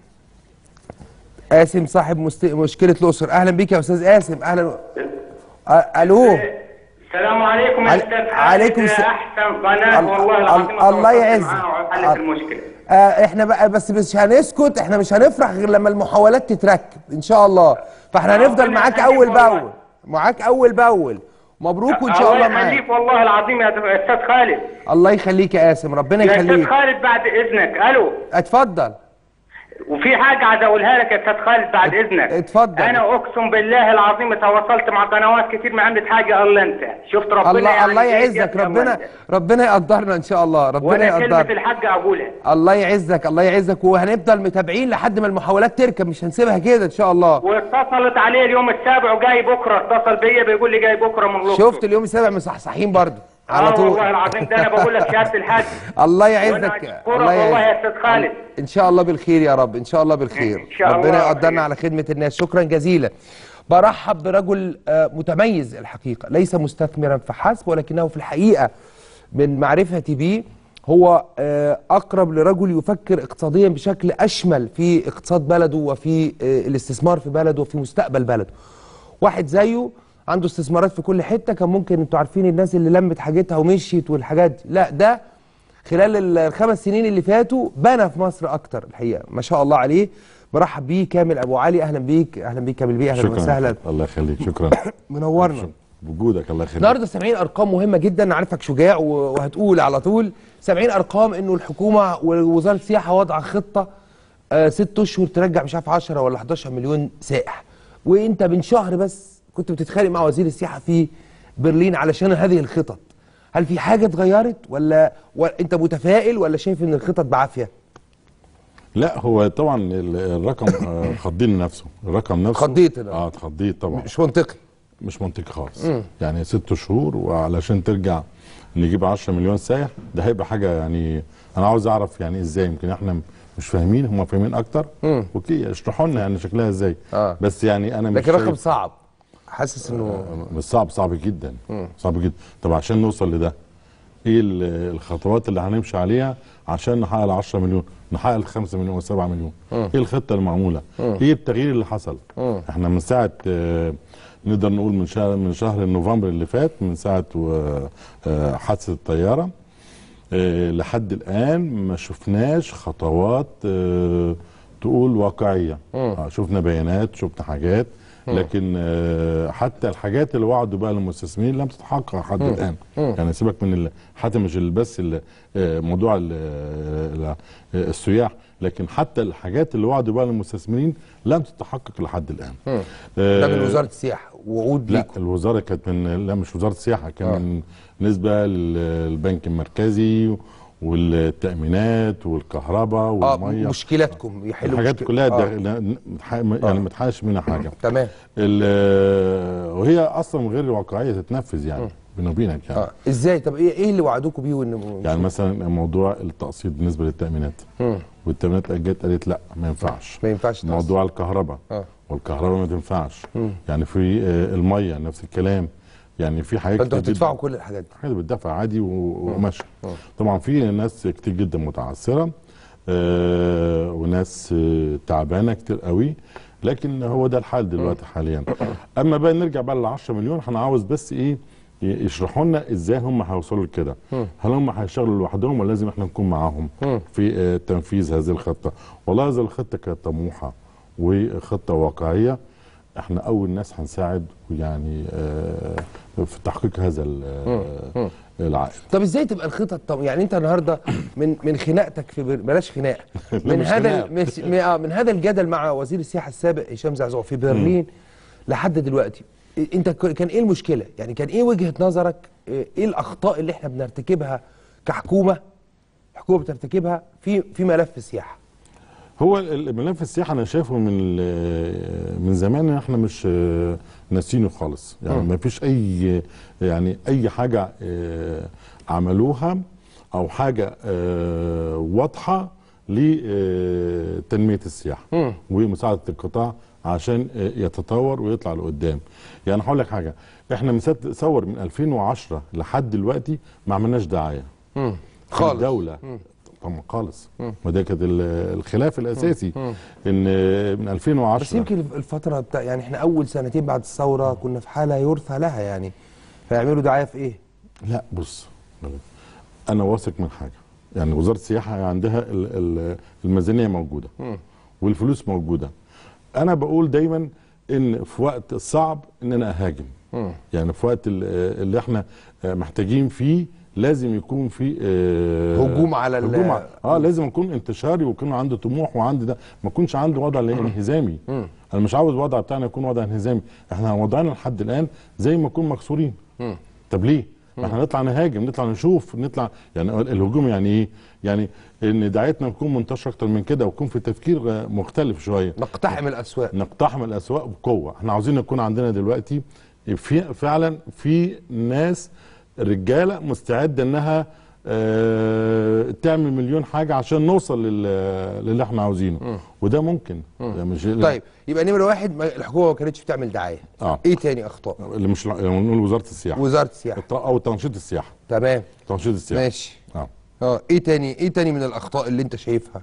قاسم صاحب مست... مشكله الاقصر اهلا بيك يا استاذ قاسم اهلا أ- الو السلام عليكم يا عل- استاذ خالد عليكم الس- احسن قناه ال- والله ال- العظيم الله تواصلت يعزك. معاها وحلت ال- المشكله آه احنا بقى بس مش هنسكت احنا مش هنفرح غير لما المحاولات تتركب ان شاء الله فاحنا هنفضل ربنا معاك يخليك اول والله. باول معاك اول باول مبروك وان شاء الله الله معاك يخليك والله العظيم يا استاذ خالد الله يخليك يا قاسم ربنا يا استاذ يخليك خالد بعد اذنك الو اتفضل وفي حاجه عايز اقولها لك يا استاذ خالد بعد اذنك اتفضل. انا اقسم بالله العظيم تواصلت مع قنوات كتير ما عملت حاجه الا انت شفت ربنا الله يعني الله إيه يعزك يا ربنا مهندس. ربنا يقدرنا ان شاء الله ربنا وانا كلمه يقدرنا الحق اقولها الله يعزك الله يعزك وهنفضل متابعين لحد ما المحاولات تركب مش هنسيبها كده ان شاء الله واتصلت عليه اليوم السابع وجاي بكره اتصل بيا بيقول لي جاي بكره من الاقصر شفت اليوم السابع مصحصحين برضه على اه طول. والله العظيم ده انا بقول لك شهاده الحج الله وانا يعزك اشكرك والله يا استاذ خالد ان شاء الله بالخير يا رب ان شاء الله بالخير إن شاء ربنا الله يقدرنا خير. على خدمه الناس شكرا جزيلا برحب برجل آه، متميز الحقيقه ليس مستثمرا فحسب ولكنه في الحقيقه من معرفتي به هو آه، اقرب لرجل يفكر اقتصاديا بشكل اشمل في اقتصاد بلده وفي آه، الاستثمار في بلده وفي مستقبل بلده واحد زيه عنده استثمارات في كل حته كان ممكن انتوا عارفين الناس اللي لمت حاجتها ومشيت والحاجات دي لا ده خلال الخمس سنين اللي فاتوا بنى في مصر اكتر الحقيقه ما شاء الله عليه برحب بيه كامل ابو علي اهلا بيك اهلا بيك كامل بيه اهلا شكرا وسهلا الله يخليك شكرا منورنا بوجودك الله يخليك النهارده سامعين ارقام مهمه جدا عارفك شجاع و- وهتقول على طول سامعين ارقام انه الحكومه ووزاره السياحه وضع خطه آه ست اشهر ترجع مش عارف 10 ولا 11 مليون سائح وانت من شهر بس كنت بتتخانق مع وزير السياحه في برلين علشان هذه الخطط هل في حاجه اتغيرت ولا, ولا انت متفائل ولا شايف ان الخطط بعافيه لا هو طبعا ال- الرقم آه، خضين نفسه الرقم نفسه اتخضيت أنا. اه اتخضيت طبعا مش منطقي مش منطقي خالص يعني ست شهور وعلشان ترجع نجيب 10 مليون سائح ده هيبقى حاجه يعني انا عاوز اعرف يعني ازاي يمكن احنا مش فاهمين هم فاهمين اكتر اوكي اشرحوا لنا يعني شكلها ازاي آه. بس يعني انا مش لكن رقم شايف- صعب حاسس انه مش صعب صعب جدا صعب جدا طب عشان نوصل لده ايه ال- الخطوات اللي هنمشي عليها عشان نحقق ال 10 مليون نحقق ال 5 مليون وال 7 مليون ايه الخطه المعموله ايه التغيير اللي حصل احنا من ساعه آه، نقدر نقول من شهر من شهر نوفمبر اللي فات من ساعه و- آه، حادثه الطياره آه، لحد الان ما شفناش خطوات آه، تقول واقعيه آه، شفنا بيانات شفنا حاجات لكن آه، حتى الحاجات اللي وعدوا بقى للمستثمرين لم تتحقق لحد الان يعني سيبك من ال- حتى مش ال- بس ال- آه، موضوع ال- ال- آه، السياح لكن حتى الحاجات اللي وعدوا بقى للمستثمرين لم تتحقق لحد الان ده من آه، وزاره السياحه وعود لا ليكم الوزاره كانت من لا مش وزاره السياحه كان آه. آه. من نسبه للبنك المركزي والتامينات والكهرباء اه والميه مشكلاتكم يحلوا الحاجات مشكلة- كلها آه. ده لا- متح- يعني ما تحققش منها حاجه تمام ال- وهي اصلا غير واقعيه تتنفذ يعني بيني وبينك يعني اه ازاي طب ايه ايه اللي وعدوكم بيه وان يعني مثلا موضوع التقسيط بالنسبه للتامينات والتامينات جت قالت لا ما ينفعش ما ينفعش تقسط. موضوع الكهرباء آه. والكهرباء ما تنفعش يعني في آه، الميه نفس الكلام يعني في حاجات فانتوا كتير هتدفعوا جداً. كل الحاجات دي حاجه بتدفع عادي و- وماشي طبعا في ناس كتير جدا متعثره آه وناس آه تعبانه كتير قوي لكن هو ده الحال دلوقتي حاليا اما بقى نرجع بقى لل 10 مليون انا عاوز بس ايه ي- يشرحوا لنا ازاي هم هيوصلوا لكده هل هم هيشتغلوا لوحدهم ولا لازم احنا نكون معاهم في آه تنفيذ هذه الخطه والله هذه الخطه كانت طموحه وخطه واقعيه احنا اول ناس هنساعد يعني آه في تحقيق هذا ال- آه، العائد طب ازاي تبقى الخطط طب يعني انت النهارده من من خناقتك في بر... بلاش خناقه من مش هذا خناقة. ال- مش... م- آه، من هذا الجدل مع وزير السياحه السابق هشام زعزوع في برلين لحد دلوقتي إيه- انت ك- كان ايه المشكله يعني كان ايه وجهه نظرك ايه إيه الاخطاء اللي احنا بنرتكبها كحكومه الحكومه بترتكبها في في ملف السياحه هو الملف السياحه انا شايفه من ال- من زمان احنا مش آه، ناسينه خالص يعني ما فيش اي يعني اي حاجه آه، عملوها او حاجه آه، واضحه لتنميه السياحه ومساعده القطاع عشان آه، يتطور ويطلع لقدام يعني هقول لك حاجه احنا متصور من 2010 لحد دلوقتي ما عملناش دعايه خالص. الدوله طبعا خالص ما ده كانت ال- الخلاف الاساسي ان من 2010 بس يمكن الفتره بتاع يعني احنا اول سنتين بعد الثوره كنا في حاله يرثى لها يعني فيعملوا دعايه في ايه لا بص انا واثق من حاجه يعني وزاره السياحه عندها ال- ال- الميزانيه موجوده والفلوس موجوده انا بقول دايما ان في وقت الصعب ان انا اهاجم يعني في وقت ال- اللي احنا محتاجين فيه لازم يكون في آه، هجوم على ال- هجوم على- اه لازم اكون انتشاري ويكون عندي طموح وعندي ده ما يكونش عندي وضع انهزامي انا مش عاوز الوضع بتاعنا يكون وضع انهزامي احنا وضعنا لحد الان زي ما نكون مكسورين طب ليه؟ ما احنا نطلع نهاجم نطلع نشوف نطلع يعني الهجوم يعني ايه؟ يعني ان دعايتنا تكون منتشره اكتر من كده ويكون في تفكير آه، مختلف شويه نقتحم الاسواق نقتحم الاسواق بقوه احنا عاوزين يكون عندنا دلوقتي في فعلا في ناس الرجاله مستعده انها آه تعمل مليون حاجه عشان نوصل لل- للي احنا عاوزينه وده ممكن ده مش طيب يبقى نمره واحد ما- الحكومه ما كانتش بتعمل دعايه آه. ايه تاني اخطاء اللي مش لما نقول وزاره السياحه وزاره السياحه الت- او تنشيط السياحه تمام تنشيط السياحه ماشي اه اه ايه تاني ايه تاني من الاخطاء اللي انت شايفها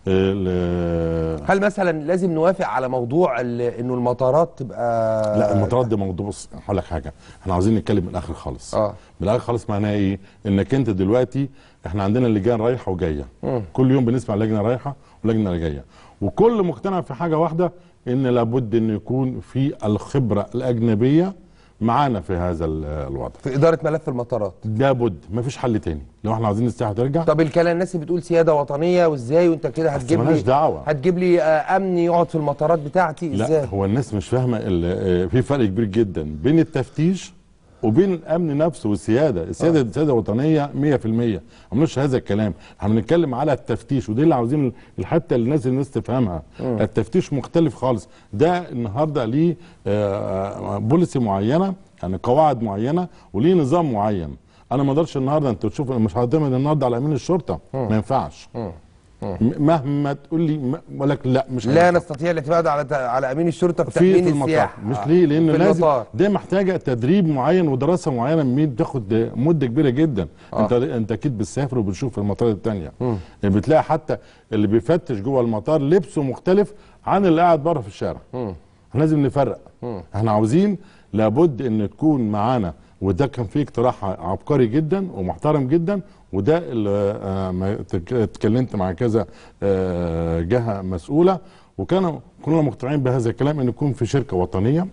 ال- هل مثلا لازم نوافق على موضوع ال- انه المطارات تبقى لا المطارات ده موضوع بص هقول لك حاجه احنا عاوزين نتكلم من الاخر خالص آه. من الاخر خالص معناها ايه انك انت دلوقتي احنا عندنا لجان رايحه وجايه كل يوم بنسمع لجنه رايحه ولجنه جايه وكل مقتنع في حاجه واحده ان لابد ان يكون في الخبره الاجنبيه معانا في هذا ال- الوضع في اداره ملف المطارات لابد مفيش حل تاني لو احنا عاوزين السياحه ترجع طب الكلام الناس اللي بتقول سياده وطنيه وازاي وانت كده هتجيب ملهاش لي دعوة. هتجيب لي آه، امن يقعد في المطارات بتاعتي لا ازاي هو الناس مش فاهمه ال- آه، في فرق كبير جدا بين التفتيش وبين الامن نفسه والسياده، السياده دي سياده وطنيه 100% ما مش هذا الكلام، احنا بنتكلم على التفتيش ودي اللي عاوزين الحته اللي الناس الناس تفهمها، التفتيش مختلف خالص، ده النهارده ليه آه، بوليسي معينه يعني قواعد معينه وليه نظام معين، انا ما اقدرش النهارده انت تشوف مش هعتمد النهارده على امين الشرطه ما ينفعش م- مهما تقول لي م- اقول لك لا مش لا هينفع. نستطيع الاعتماد على على امين الشرطه في في تامين في المطار السياحه مش آه. ليه لان في لازم المطار ده محتاجه تدريب معين ودراسه معينه مين بتاخد مده كبيره جدا آه. انت انت اكيد بتسافر وبتشوف المطار الثانيه يعني بتلاقي حتى اللي بيفتش جوه المطار لبسه مختلف عن اللي قاعد بره في الشارع احنا لازم نفرق احنا عاوزين لابد ان تكون معانا وده كان فيه اقتراح عبقري جدا ومحترم جدا وده اللي آه، ما تك- اتكلمت مع كذا آه، جهه مسؤوله وكانوا كلنا مقتنعين بهذا الكلام ان يكون في شركه وطنيه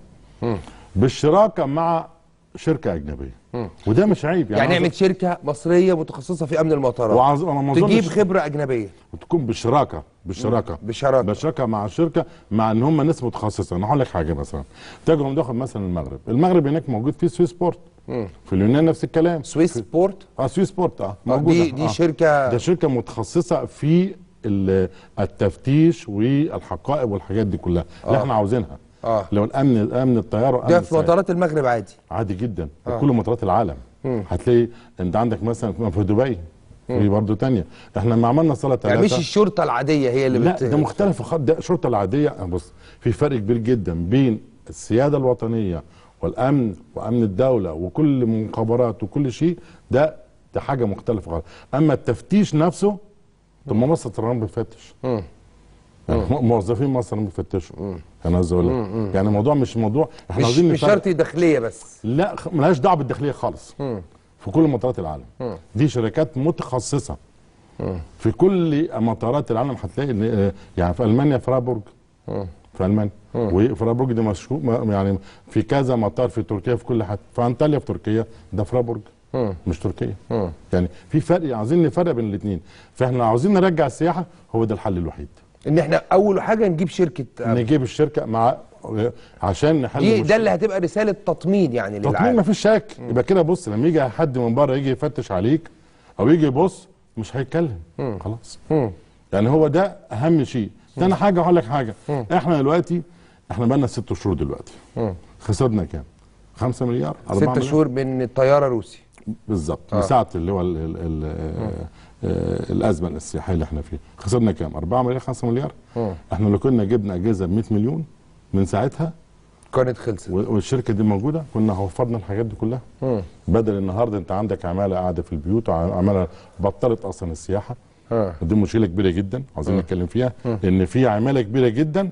بالشراكه مع شركه اجنبيه وده مش عيب يعني عاوز- نعمل شركه مصريه متخصصه في امن المطارات وعاوز انا ما تجيب أظنش- خبره اجنبيه وتكون بالشراكه بالشراكه بشراكة. بالشراكه مع الشركه مع ان هم ناس متخصصه انا هقول لك حاجه مثلا تجربه ناخد مثلا المغرب المغرب هناك موجود فيه سويس بورت في اليونان نفس الكلام سويس بورت اه سويس بورت اه آه، موجوده دي دي آه. شركه ده شركه متخصصه في ال- التفتيش والحقائب والحاجات دي كلها اللي آه. احنا عاوزينها آه. لو الامن امن الطياره وامن ده في السياحة. مطارات المغرب عادي عادي جدا في كل مطارات العالم هتلاقي انت عندك مثلا في دبي في برضه تانية احنا لما عملنا صلاه يعني ثلاثه مش الشرطه العاديه هي اللي لا بت... ده مختلف خالص ده الشرطه العاديه بص في فرق كبير جدا بين السياده الوطنيه والامن وامن الدوله وكل مخابرات وكل شيء ده ده حاجه مختلفه خالص اما التفتيش نفسه طب ما مصر طبعا بتفتش يعني موظفين مصر بيفتشوا انا عايز اقول لك يعني الموضوع مش موضوع احنا مش عاوزين مش نفرق. شرط داخليه بس لا خ- ملهاش دعوه بالداخليه خالص في كل مطارات العالم دي شركات متخصصه في كل مطارات العالم هتلاقي إن، آه، يعني في المانيا فرابورج في المانيا وفرابورج دي مشهور ما- يعني في كذا مطار في تركيا في كل حته في انطاليا في تركيا ده فرابورج مش تركيا يعني في فرق عاوزين نفرق بين الاثنين فاحنا عاوزين نرجع السياحه هو ده الحل الوحيد ان احنا اول حاجه نجيب شركه أمن. نجيب الشركه مع عشان نحل دي مشكلة. ده اللي هتبقى رساله تطمين يعني تطمين للعالم ما فيش شك يبقى كده بص لما يجي حد من بره يجي يفتش عليك او يجي يبص مش هيتكلم خلاص يعني هو ده اهم شيء تاني حاجه هقول لك حاجه احنا دلوقتي احنا بقالنا ست شهور دلوقتي خسرنا كام 5 مليار 4 ست مليار شهور من الطياره روسي بالظبط من ساعه اللي هو ال ال ال آه، الازمه السياحيه اللي احنا فيها خسرنا كام 4 مليار 5 مليار احنا لو كنا جبنا اجهزه ب 100 مليون من ساعتها كانت خلصت و- والشركه دي موجوده كنا وفرنا الحاجات دي كلها بدل النهارده انت عندك عماله قاعده في البيوت وعماله بطلت اصلا السياحه آه. ودي مشكله كبيره جدا عاوزين نتكلم فيها لان في عماله كبيره جدا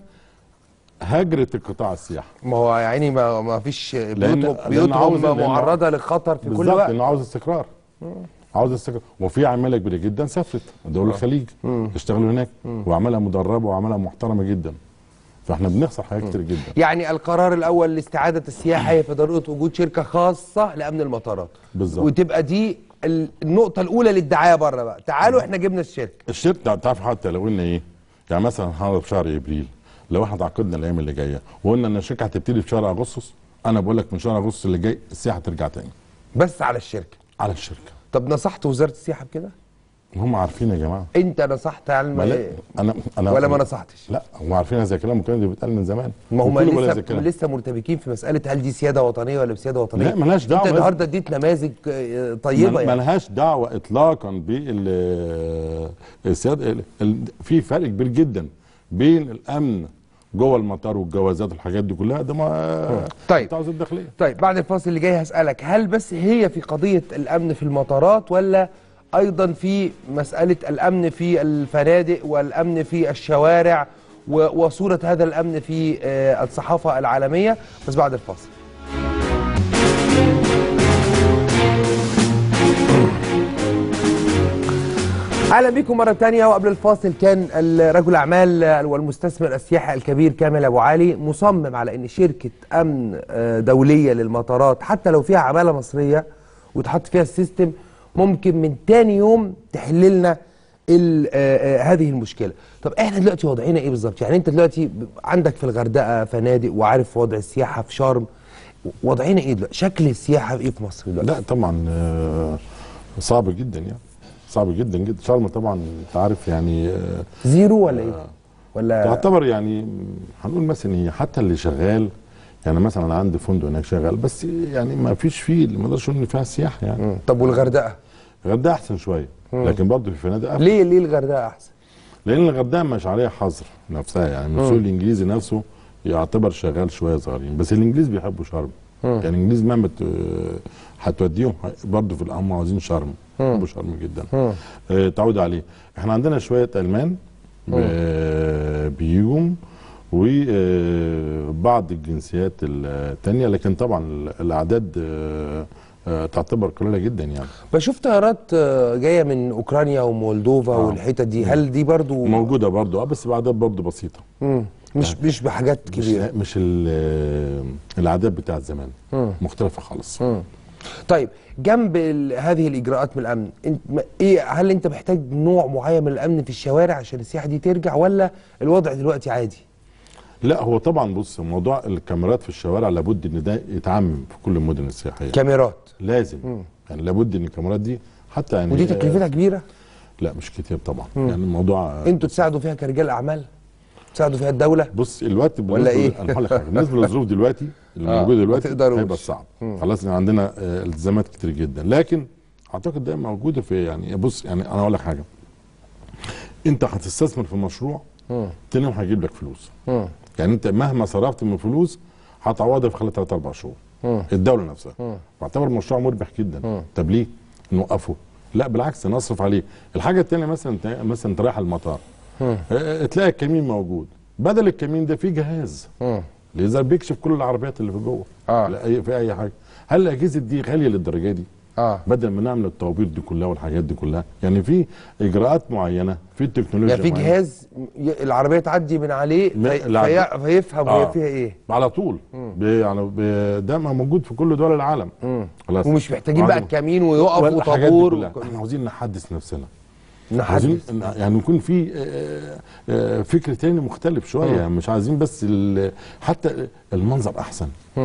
هجرت القطاع السياحي ما هو يا عيني ما, ما فيش لأن- بيوتهم, لأن بيوتهم عاوز- لأن معرضه للخطر في كل بالظبط وقت لانه عاوز استقرار عاوز استقرار وفي عماله كبيره جدا سافرت دول الخليج اشتغلوا هناك وعملها مدربه وعملها محترمه جدا فاحنا بنخسر حاجات كتير جدا يعني القرار الاول لاستعاده السياحه هي في ضروره وجود شركه خاصه لامن المطارات بالظبط. وتبقى دي ال- النقطه الاولى للدعايه بره بقى تعالوا احنا جبنا الشركه الشركه تعرف حتى لو قلنا ايه يعني مثلا هذا في شهر ابريل لو احنا تعاقدنا الايام اللي جايه وقلنا ان الشركه هتبتدي في شهر اغسطس انا بقول لك من شهر اغسطس اللي جاي السياحه ترجع تاني بس على الشركه على الشركه طب نصحت وزاره السياحه بكده هم عارفين يا جماعه انت نصحت علم ما لا انا انا ولا ما نصحتش لا هم عارفين هذا الكلام وكان اللي بيتقال من زمان ما هم وكله بيقول هذا لسه الكلام. لسه مرتبكين في مساله هل دي سياده وطنيه ولا بسياده وطنيه لا، ملهاش دعوة انت بس- النهارده اديت نماذج آه، طيبه ما يعني لهاش دعوه اطلاقا بال السياده ال- ال- في فرق كبير جدا بين الامن جوه المطار والجوازات والحاجات دي كلها ده ما طيب. بتاع وزارة الداخليه طيب بعد الفاصل اللي جاي هسألك هل بس هي في قضية الأمن في المطارات ولا أيضا في مسألة الأمن في الفنادق والأمن في الشوارع و- وصورة هذا الأمن في آه، الصحافة العالمية بس بعد الفاصل اهلا بكم مره تانية وقبل الفاصل كان رجل الاعمال والمستثمر السياحي الكبير كامل ابو علي مصمم على ان شركه امن آه، دوليه للمطارات حتى لو فيها عماله مصريه وتحط فيها السيستم ممكن من تاني يوم تحل لنا ال- آه، آه، هذه المشكله طب احنا دلوقتي وضعنا ايه بالظبط يعني انت دلوقتي ب- عندك في الغردقه فنادق وعارف وضع السياحه في شرم وضعنا ايه دلوقتي شكل السياحه ايه في مصر دلوقتي لا طبعا آه، صعب جدا يعني صعب جدا جدا شرم طبعا انت عارف يعني آه، زيرو ولا ايه ولا تعتبر يعني هنقول مثلا هي حتى اللي شغال يعني مثلا انا عندي فندق هناك شغال بس يعني ما فيش فيه ما اقدرش اقول ان فيها سياحه يعني مم. طب والغردقه الغردقه احسن شويه لكن برضه في فنادق أفضل. ليه ليه الغردقه احسن لان الغردقه مش عليها حظر نفسها يعني السوق الانجليزي نفسه يعتبر شغال شويه صغيرين بس الانجليز بيحبوا شرم يعني الانجليز مهما ت- هتوديهم برضه في هم عاوزين شرم بيحبوا شرم جدا آه، تعود عليه احنا عندنا شويه المان ب- بيجوا وبعض الجنسيات التانية لكن طبعا ال- الاعداد آه، آه، تعتبر قليله جدا يعني بشوف طيارات آه، جايه من اوكرانيا ومولدوفا آه. والحتت دي هل دي برضو موجوده برضه اه بس باعداد برضه بسيطه مم. مش مش بحاجات مش كبيره مش ال- الاعداد بتاعت زمان مختلفه خالص مم. طيب جنب ال- هذه الاجراءات من الامن انت ما- ايه هل انت محتاج نوع معين من الامن في الشوارع عشان السياحه دي ترجع ولا الوضع دلوقتي عادي لا هو طبعا بص موضوع الكاميرات في الشوارع لابد ان ده يتعمم في كل المدن السياحيه كاميرات لازم يعني لابد ان الكاميرات دي حتى يعني ودي تكلفتها كبيره لا مش كتير طبعا يعني الموضوع انتوا تساعدوا فيها كرجال اعمال تساعدوا فيها الدوله بص الوقت ولا بالنسبة- إيه؟ انا هقول لك حاجه بالنسبه للظروف دلوقتي اللي آه، موجوده ما دلوقتي تقدروش. هيبقى صعب خلاص إحنا عندنا آه، التزامات كتير جدا لكن اعتقد ده موجوده في يعني بص يعني انا اقول لك حاجه انت هتستثمر في مشروع تاني يوم هيجيب لك فلوس مم. يعني انت مهما صرفت من فلوس هتعوضها في خلال 3 4 شهور الدوله نفسها بعتبر المشروع مربح جدا طب ليه نوقفه لا بالعكس نصرف عليه الحاجه الثانيه مثلا انت مثلا انت رايح المطار اه، تلاقي الكمين موجود بدل الكمين ده في جهاز مم. لذا بيكشف كل العربيات اللي في جوه آه. لا أي في اي حاجه هل الاجهزه دي غاليه للدرجه دي اه بدل ما نعمل الطوابير دي كلها والحاجات دي كلها يعني في اجراءات معينه في التكنولوجيا يعني في معينة. جهاز ي- العربيه تعدي من عليه لا، في لا. في فيفهم آه. هي فيها ايه على طول بي- يعني بي- ده ما موجود في كل دول العالم خلاص ومش محتاجين بقى وعندهم- الكمين ويقف والحاجات دي وطابور كلها. وك- احنا عاوزين نحدث نفسنا عاوزين نحدث يعني يكون في آه، آه، فكر تاني مختلف شويه يعني مش عايزين بس ال- حتى المنظر احسن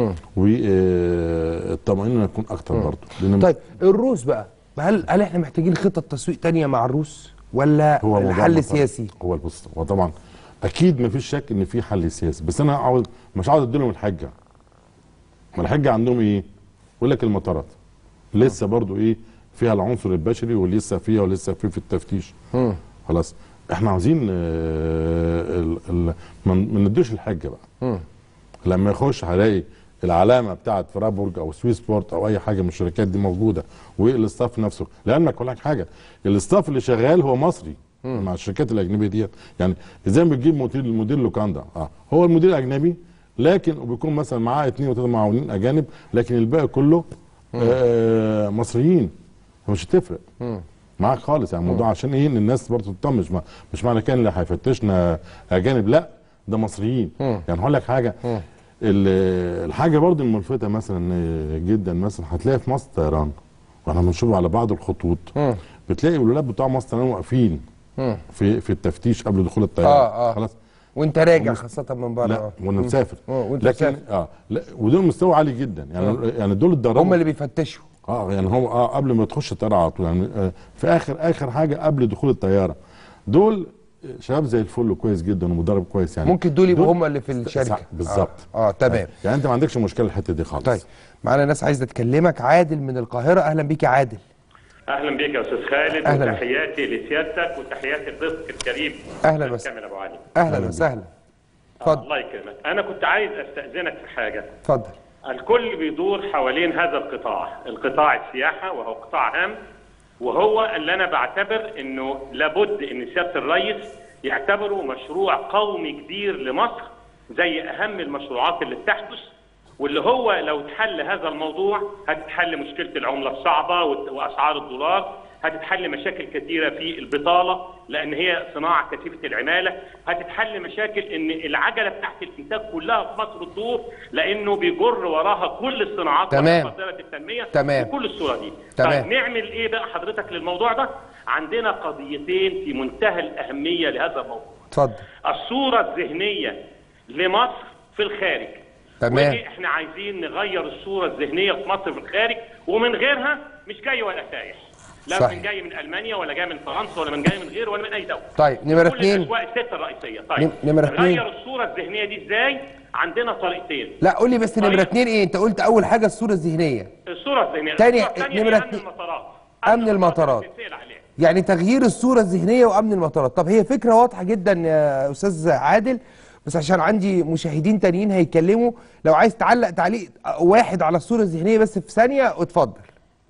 والطمانينه تكون اكتر برضه لان طيب الروس بقى هل هل احنا محتاجين خطه تسويق تانية مع الروس ولا هو موضوع الحل مطر. سياسي هو بص هو طبعا اكيد ما فيش شك ان في حل سياسي بس انا عاوز مش عاوز اديلهم الحجه ما الحجه عندهم ايه؟ يقول لك المطارات لسه برضو ايه فيها العنصر البشري ولسه فيها ولسه في في التفتيش خلاص احنا عاوزين آه، ال- ال- ما ما نديش الحجه بقى لما يخش هلاقي العلامه بتاعت فرابورج او سويس بورت او اي حاجه من الشركات دي موجوده والاستاف نفسه لانك اقول لك حاجه الاستاف اللي شغال هو مصري مع الشركات الاجنبيه ديت يعني زي ما بتجيب مدير المدير لوكاندا اه هو المدير الاجنبي لكن وبيكون مثلا معاه اثنين وثلاثه معاونين اجانب لكن الباقي كله آه مصريين مش هتفرق معاك خالص يعني الموضوع عشان ايه ان الناس برضه تطمن مش, مع- مش معنى كان اللي هيفتشنا اجانب لا ده مصريين يعني هقول لك حاجه ال- الحاجه برضه الملفته مثلا آه، جدا مثلا هتلاقي في مصر طيران واحنا بنشوف على بعض الخطوط بتلاقي الولاد بتوع مصر طيران واقفين في في التفتيش قبل دخول الطياره آه، آه. خلاص وانت راجع ومس- خاصه من بره لا آه. وانا مسافر آه، وانت لكن مسافر. اه لا ودول مستوى عالي جدا يعني يعني دول الضرائب هم اللي بيفتشوا اه يعني هو اه قبل ما تخش الطياره على طول يعني آه في اخر اخر حاجه قبل دخول الطياره دول شباب زي الفل كويس جدا ومدرب كويس يعني ممكن دول يبقوا هم اللي في الشركه بالظبط اه, آه تمام يعني انت ما عندكش مشكله الحته دي خالص طيب معانا ناس عايزه تكلمك عادل من القاهره اهلا بيك يا عادل اهلا بك يا استاذ خالد أهلاً. وتحياتي لسيادتك وتحياتي لضيفك الكريم أهلاً أستاذ وسهلاً. كامل ابو علي اهلا وسهلا آه، اتفضل الله يكرمك انا كنت عايز استاذنك في حاجه اتفضل الكل بيدور حوالين هذا القطاع القطاع السياحه وهو قطاع هام وهو اللي انا بعتبر انه لابد ان سياده الرئيس يعتبره مشروع قومي كبير لمصر زي اهم المشروعات اللي بتحدث واللي هو لو اتحل هذا الموضوع هتتحل مشكله العمله الصعبه وت- واسعار الدولار هتتحل مشاكل كثيره في البطاله لان هي صناعه كثيفه العماله هتتحل مشاكل ان العجله بتاعت الانتاج كلها في مصر تدور لانه بيجر وراها كل الصناعات تمام. ومصادر التنميه تمام. بكل الصوره دي تمام. طيب نعمل ايه بقى حضرتك للموضوع ده عندنا قضيتين في منتهى الاهميه لهذا الموضوع اتفضل الصوره الذهنيه لمصر في الخارج تمام. ودي احنا عايزين نغير الصوره الذهنيه في مصر في الخارج ومن غيرها مش جاي ولا سايح لا صحيح. من جاي من المانيا ولا جاي من فرنسا ولا من جاي من غيره ولا من اي دوله طيب نمرة كل اتنين الاجواء السته الرئيسيه نم- طيب نمرة اتنين. نغير الصوره الذهنيه دي ازاي عندنا طريقتين لا قول لي بس طيب. نمرة اتنين ايه انت قلت اول حاجة الصورة الذهنية الصوره الذهنيه تاني- الصورة الثانية نمرة هي امن اتنين. المطارات أمن المطارات. اللي بنتسأل عليها. يعني تغيير الصورة الذهنية وأمن المطارات طب هي فكرة واضحة جدا يا أستاذ عادل بس عشان عندي مشاهدين تانيين هيتكلموا لو عايز تعلق تعليق واحد على الصورة الذهنية بس في ثانية اتفضل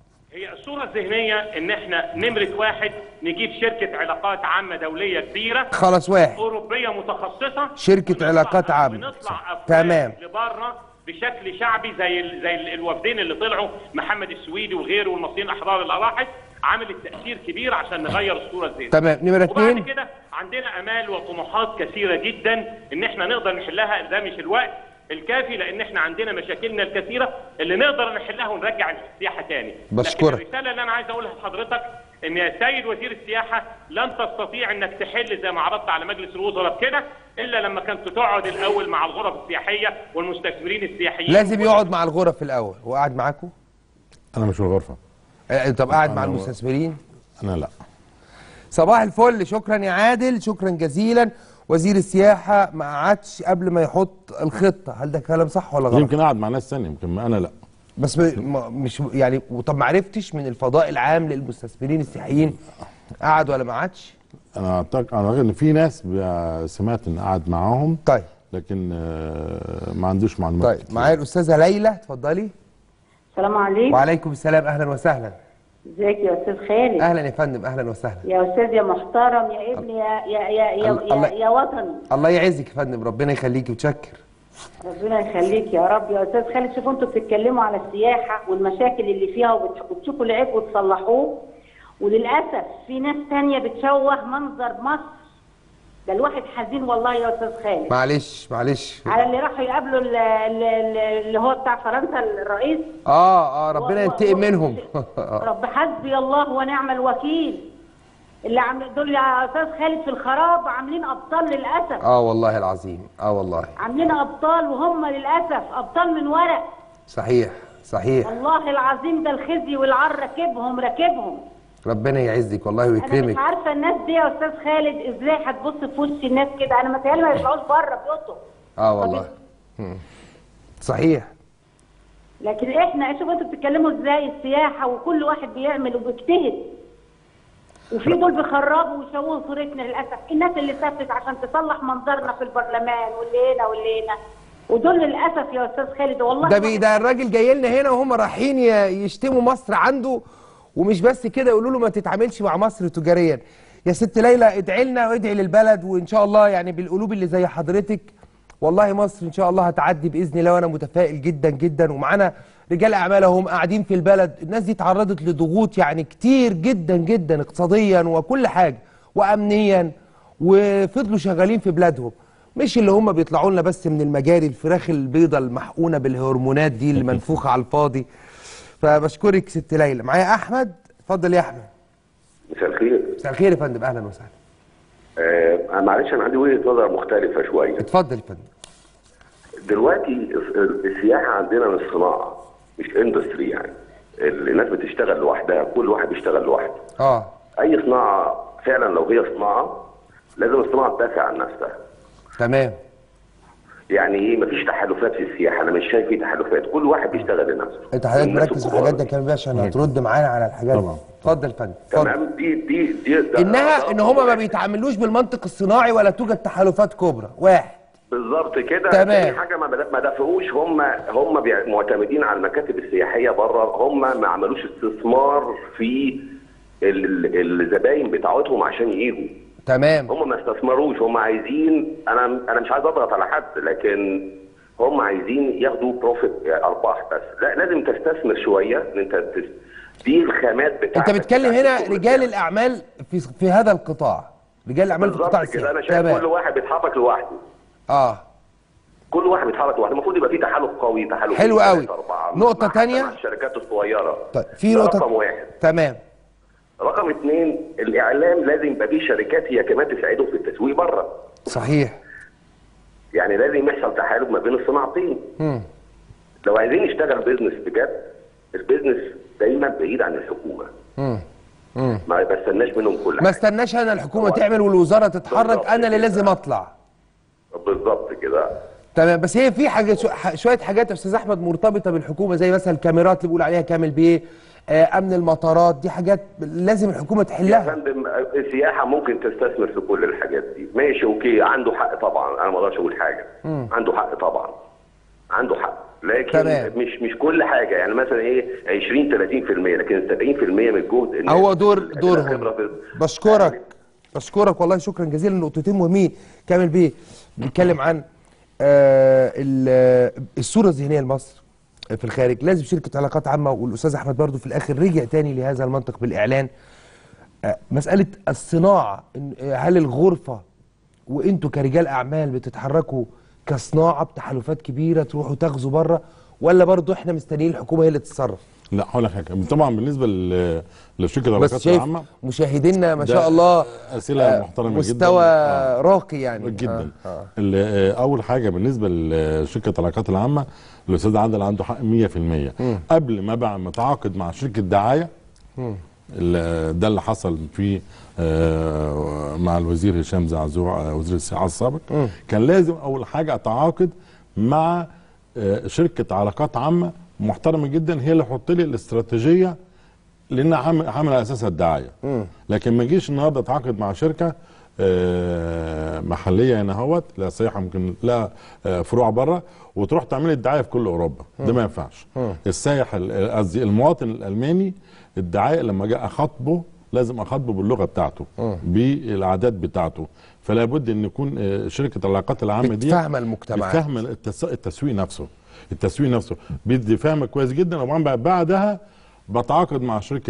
هي الصورة الذهنية إن إحنا نمرة واحد نجيب شركة علاقات عامة دولية كبيرة خلاص واحد أوروبية متخصصة شركة ونطلع- علاقات عامة. ونطلع أفواج تمام. لبره بشكل شعبي زي ال زي ال الوفدين اللي طلعوا محمد السويدي وغيره والمصريين الأحرار اللي راحت عملت تأثير كبير عشان نغير الصورة الذهنية تمام نمرة وبعد اتنين كده عندنا امال وطموحات كثيره جدا ان احنا نقدر نحلها ده مش الوقت الكافي لان احنا عندنا مشاكلنا الكثيره اللي نقدر نحلها ونرجع السياحه تاني بشكرك. لكن الرساله اللي انا عايز اقولها لحضرتك ان يا سيد وزير السياحه لن تستطيع انك تحل زي ما عرضت على مجلس الوزراء بكده الا لما كنت تقعد الاول مع الغرف السياحيه والمستثمرين السياحيين لازم يقعد مع الغرف في الأول وقعد معاكم انا مش في الغرفه آه، طب قاعد مع أنا- المستثمرين انا لا صباح الفل شكرا يا عادل شكرا جزيلا وزير السياحة ما قعدش قبل ما يحط الخطة هل ده كلام صح ولا غلط يمكن قاعد مع ناس ثانيه يمكن ما انا لا بس ب- ما- مش يعني طب ما عرفتش من الفضاء العام للمستثمرين السياحيين قعد ولا ما قعدش انا اعتقد انا أعتقد ان في ناس ب- سمعت ان قعد معاهم طيب لكن آه، ما عندوش معلومات طيب كتير. معايا الاستاذه ليلى اتفضلي السلام عليكم وعليكم السلام اهلا وسهلا ازيك يا استاذ خالد اهلا يا فندم اهلا وسهلا يا استاذ يا محترم يا ابني يا يا يا يا, الله- يا, يا وطني الله يعزك يا فندم ربنا يخليكي وتشكر ربنا يخليك يا رب يا استاذ خالد شوفوا انتوا بتتكلموا على السياحه والمشاكل اللي فيها وبت- وبتشوفوا العيب وتصلحوه وللاسف في ناس تانية بتشوه منظر مصر ده الواحد حزين والله يا استاذ خالد معلش معلش على اللي راحوا يقابلوا ال- ال- ال- اللي هو بتاع فرنسا الرئيس اه اه ربنا و- ينتقم و- منهم رب حسبي الله ونعم الوكيل اللي عم دول يا استاذ خالد في الخراب عاملين ابطال للاسف اه والله العظيم اه والله عاملين ابطال وهم للاسف ابطال من ورق صحيح صحيح والله العظيم ده الخزي والعار راكبهم راكبهم ربنا يعزك والله انا مش ويكرمك عارفه الناس دي يا استاذ خالد ازاي هتبص في وش الناس كده انا متهيألي ما يطلعوش بره بيوتهم اه والله مم. صحيح لكن احنا شوفوا انتوا بتتكلموا ازاي السياحه وكل واحد بيعمل وبيجتهد وفي دول بيخربوا ويشوهوا صورتنا للاسف الناس اللي سافرت عشان تصلح منظرنا في البرلمان واللي هنا واللي هنا ودول للاسف يا استاذ خالد والله ده بي ده الراجل جاي لنا هنا وهم رايحين ي- يشتموا مصر عنده ومش بس كده يقولوا له ما تتعاملش مع مصر تجاريا يا ست ليلى ادعي لنا وادعي للبلد وان شاء الله يعني بالقلوب اللي زي حضرتك والله مصر ان شاء الله هتعدي باذن الله وانا متفائل جدا جدا ومعانا رجال اعمال هم قاعدين في البلد الناس دي تعرضت لضغوط يعني كتير جدا جدا اقتصاديا وكل حاجه وامنيا وفضلوا شغالين في بلادهم مش اللي هم بيطلعوا لنا بس من المجاري الفراخ البيضة المحقونة بالهرمونات دي اللي منفوخة على الفاضي فبشكرك ست ليلى معايا احمد اتفضل يا احمد مساء الخير مساء الخير يا فندم اهلا وسهلا آه معلش انا عندي وجهه نظر مختلفه شويه اتفضل يا فندم دلوقتي الس- السياحه عندنا مش صناعه مش اندستري يعني ال- الناس بتشتغل لوحدها كل واحد بيشتغل لوحده اه اي صناعه فعلا لو هي صناعه لازم الصناعه تدافع عن نفسها تمام يعني ايه مفيش تحالفات في السياحه انا مش شايف في تحالفات كل واحد بيشتغل لنفسه انت حضرتك والناس مركز في الكبار. الحاجات دي يا كامل بيه عشان هترد معانا على الحاجات دي. طبعا. اتفضل يا فندم اتفضل تمام دي دي دي ده- انها ده ان هما ما واحد. بيتعاملوش بالمنطق الصناعي ولا توجد تحالفات كبرى واحد بالظبط كده تمام. تاني حاجه ما بدا- ما دافعوش هم هم بيع- معتمدين على المكاتب السياحيه بره هم ما عملوش استثمار في ال- ال- الزباين بتاعتهم عشان يجوا تمام هم ما استثمروش هم عايزين انا انا مش عايز اضغط على حد لكن هم عايزين ياخدوا بروفيت ارباح بس لا لازم تستثمر شويه ان انت تس- دي الخامات انت بتاعتك بتتكلم بتاعت هنا الشغل رجال بتاعك. الاعمال في في هذا القطاع رجال الاعمال في القطاع بالظبط كده انا السياحي شايف كل تمام واحد بيتحرك لوحده اه كل واحد بيتحرك لوحده المفروض يبقى في تحالف قوي تحالف حلو اثنين، قوي. ثلاثة، أربعة، نقطة مع- حتى تانية. مع الشركات الصغيرة طيب في ده نقطة رقم واحد تمام رقم اثنين الإعلام لازم يبقى فيه شركات هي كمان تساعده في التسويق بره صحيح يعني لازم يحصل تحالف ما بين الصناعتين مم. لو عايزين نشتغل بيزنس بجد البيزنس دايما بعيد عن الحكومة مم. مم. ما بستناش منهم كل ما حاجة استناش انا الحكومه تعمل والوزاره تتحرك بالظبط انا اللي كده. لازم اطلع بالظبط كده تمام بس هي في حاجه شو- ح- شويه حاجات يا استاذ احمد مرتبطه بالحكومه زي مثلا الكاميرات اللي بيقول عليها كامل بيه آه، امن المطارات دي حاجات لازم الحكومه يا تحلها فندم السياحه ممكن تستثمر في كل الحاجات دي ماشي اوكي عنده حق طبعا انا ما اقدرش اقول حاجه عنده حق طبعا عنده حق لكن تمام. مش مش كل حاجه يعني مثلا ايه 20 30% لكن 70% من الجهد الناس هو دور اللي دورهم خبرة في- بشكرك بشكرك والله شكرا جزيلا نقطتين مهمين كامل بيه بيتكلم عن آه ال- الصوره الذهنيه لمصر في الخارج لازم شركه علاقات عامه والاستاذ احمد برضو في الاخر رجع تاني لهذا المنطق بالاعلان آه، مساله الصناعه إن- آه، هل الغرفه وانتوا كرجال اعمال بتتحركوا كصناعه بتحالفات كبيره تروحوا تغزوا بره ولا برضو احنا مستنيين الحكومه هي اللي تتصرف لا هقول لك حاجه طبعا بالنسبه ل- لشركه بس العلاقات شايف العامه مشاهدينا ما ده شاء الله أسئلة آه، محترمة جدا. مستوى آه. راقي يعني جدا آه. آه. ال- آه، اول حاجه بالنسبه لشركه العلاقات العامه الاستاذ عادل عنده حق 100% قبل ما بقى متعاقد مع شركه دعايه ال- ده اللي حصل في آه، مع الوزير هشام زعزوع آه، وزير السياحه السابق كان لازم اول حاجه اتعاقد مع آه، شركه علاقات عامه محترمه جدا هي اللي تحط لي الاستراتيجيه لانها عامل عامل على اساسها الدعايه لكن ما اجيش النهارده اتعاقد مع شركه آه، محليه هنا اهوت لا سياحه ممكن لا آه، فروع بره وتروح تعمل الدعايه في كل اوروبا ده ما ينفعش السائح ال- قصدي المواطن الالماني الدعايه لما جاء اخاطبه لازم اخاطبه باللغه بتاعته بالعادات بتاعته فلا بد ان يكون آه، شركه العلاقات العامه دي بتفهم المجتمعات. بتفهم التس- التسويق نفسه التسويق نفسه بيدي فهم كويس جدا وبعدين بقى بعدها بتعاقد مع شركه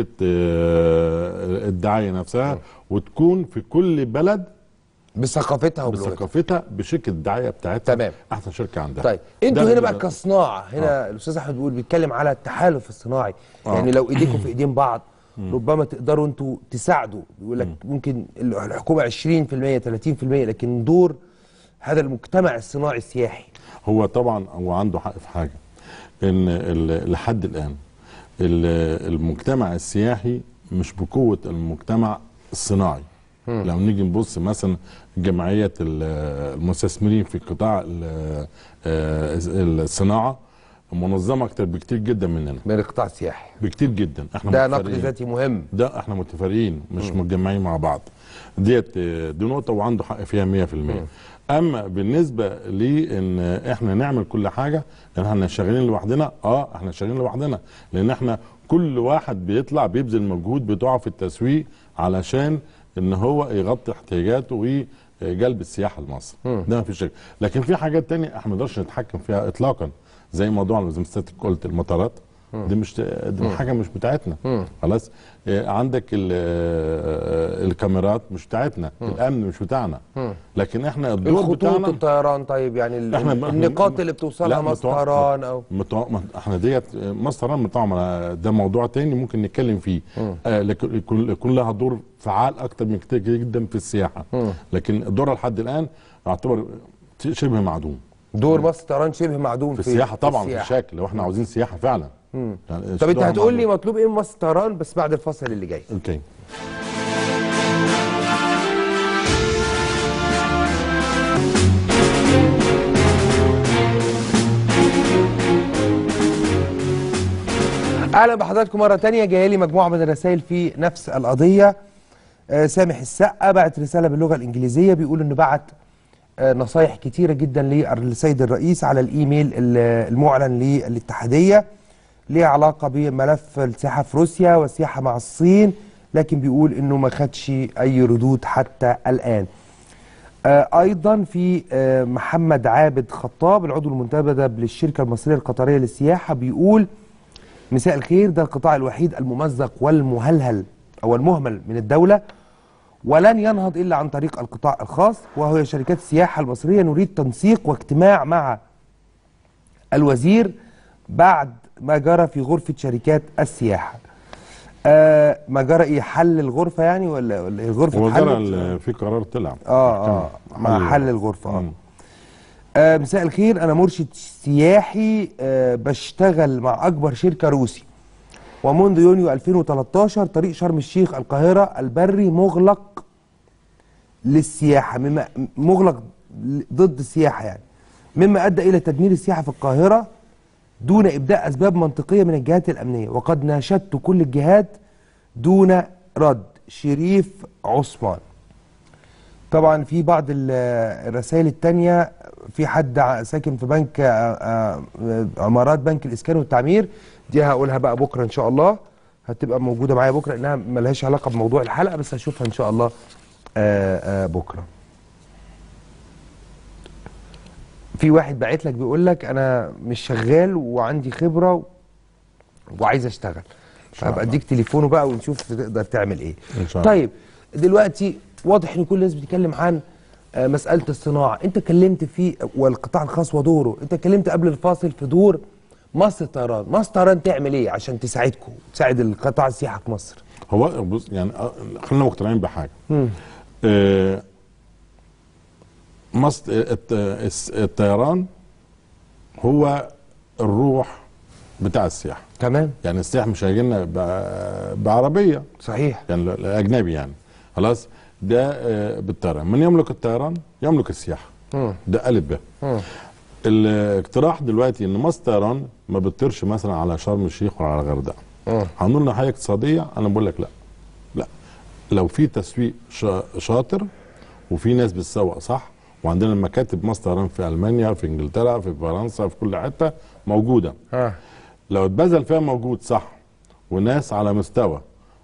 آه، الدعايه نفسها وتكون في كل بلد بثقافتها وبلغتها بثقافتها بشركه الدعايه بتاعتها تمام. احسن شركه عندها طيب ده انتوا هنا اللي- بقى كصناعه هنا الاستاذ احمد بيقول بيتكلم على التحالف الصناعي يعني لو ايديكم في ايدين بعض ربما تقدروا انتوا تساعدوا بيقول لك ممكن الحكومه 20% 30% لكن دور هذا المجتمع الصناعي السياحي هو طبعا هو عنده حق في حاجه ان ال- لحد الان ال- المجتمع السياحي مش بقوه المجتمع الصناعي لو نيجي نبص مثلا جمعيه ال- المستثمرين في قطاع ال- آه، الصناعه منظمه اكتر بكتير جدا مننا من القطاع السياحي بكتير جدا احنا ده نقد متفرقين. ذاتي مهم ده احنا متفرقين مش متجمعين مع بعض ديت آه، دي نقطه وعنده حق فيها 100% اما بالنسبه لان احنا نعمل كل حاجه ان احنا شغالين لوحدنا اه احنا شغالين لوحدنا لان احنا كل واحد بيطلع بيبذل المجهود بتاعه في التسويق علشان ان هو يغطي احتياجاته وجلب السياحه لمصر ده ما فيش شك لكن في حاجات تانية احنا ما نقدرش نتحكم فيها اطلاقا زي موضوع زي ما حضرتك قلت المطارات دي مش دي حاجه مش بتاعتنا خلاص آه، عندك ال- آه، الكاميرات مش بتاعتنا الامن مش بتاعنا لكن احنا الدور الخطوط بتاعنا الطيران طيب يعني ال- احنا النقاط اللي بتوصلها لا، مصر متوقع- طيران او متوقع- ما- احنا ديت مصر طيران طبعا ده موضوع تاني ممكن نتكلم فيه آه لكن يكون يكون لها دور فعال اكتر من كتير جدا في السياحه لكن دورها لحد الان يعتبر شبه معدوم دور مصر طيران شبه معدوم في في السياحه طبعا في السياحة. الشكل لو احنا عاوزين سياحه فعلا يعني طب انت اشتغل هتقول لي مع- مطلوب ايه من مصر طيران بس بعد الفصل اللي جاي اوكي اهلا بحضراتكم مره تانية جايه لي مجموعه من الرسائل في نفس القضيه آه، سامح السقا بعت رساله باللغه الانجليزيه بيقول انه بعت آه، نصايح كتيره جدا للسيد الرئيس على الايميل ال- المعلن للاتحاديه ليه علاقه بملف السياحه في روسيا والسياحه مع الصين لكن بيقول انه ما خدش اي ردود حتى الان آه، ايضا في آه، محمد عابد خطاب العضو المنتدب للشركه المصريه القطريه للسياحه بيقول مساء الخير ده القطاع الوحيد الممزق والمهلهل او المهمل من الدوله ولن ينهض الا عن طريق القطاع الخاص وهو شركات السياحه المصريه نريد تنسيق واجتماع مع الوزير بعد ما جرى في غرفه شركات السياحه. آه ما جرى ايه حل الغرفه يعني ولا ولا إيه؟ الغرفه هو اتحلت؟ جرى ال- في قرار طلع اه اه مع حل- حل الغرفه اه مم. آه مساء الخير انا مرشد سياحي آه بشتغل مع اكبر شركه روسي ومنذ يونيو 2013 طريق شرم الشيخ القاهره البري مغلق للسياحه مما مغلق ضد السياحه يعني مما ادى الى تدمير السياحه في القاهره دون ابداء اسباب منطقيه من الجهات الامنيه وقد ناشدت كل الجهات دون رد شريف عثمان طبعا في بعض ال- الرسائل التانية في حد ع- ساكن في بنك آه، آه، عمارات بنك الاسكان والتعمير دي هقولها بقى بكره ان شاء الله هتبقى موجوده معايا بكره انها ملهاش علاقه بموضوع الحلقه بس هشوفها ان شاء الله آه، آه، بكره في واحد باعت لك بيقول لك انا مش شغال وعندي خبره و- وعايز اشتغل فهبقى اديك تليفونه بقى ونشوف تقدر تعمل ايه إن شاء الله. طيب دلوقتي واضح ان كل الناس بتتكلم عن آه، مساله الصناعه انت اتكلمت في والقطاع الخاص ودوره انت اتكلمت قبل الفاصل في دور مصر الطيران مصر الطيران تعمل ايه عشان تساعدكم تساعد القطاع السياحه في مصر هو بص يعني آه، خلينا مقتنعين بحاجه آه، مصر الت- الس- الطيران هو الروح بتاع السياحه تمام يعني السياح مش هيجي لنا ب- بعربيه صحيح يعني ال- الاجنبي يعني خلاص ده آه، بالطيران من يملك الطيران يملك السياحه ده الف ب الاقتراح دلوقتي ان مصر طيران ما بتطيرش مثلا على شرم الشيخ ولا على الغردقه هنقول لنا حاجه اقتصاديه انا بقول لك لا لا لو في تسويق شا- شاطر وفي ناس بتسوق صح وعندنا مكاتب مصر طيران في المانيا في انجلترا في فرنسا في كل حته موجوده اه لو اتبذل فيها موجود صح وناس على مستوى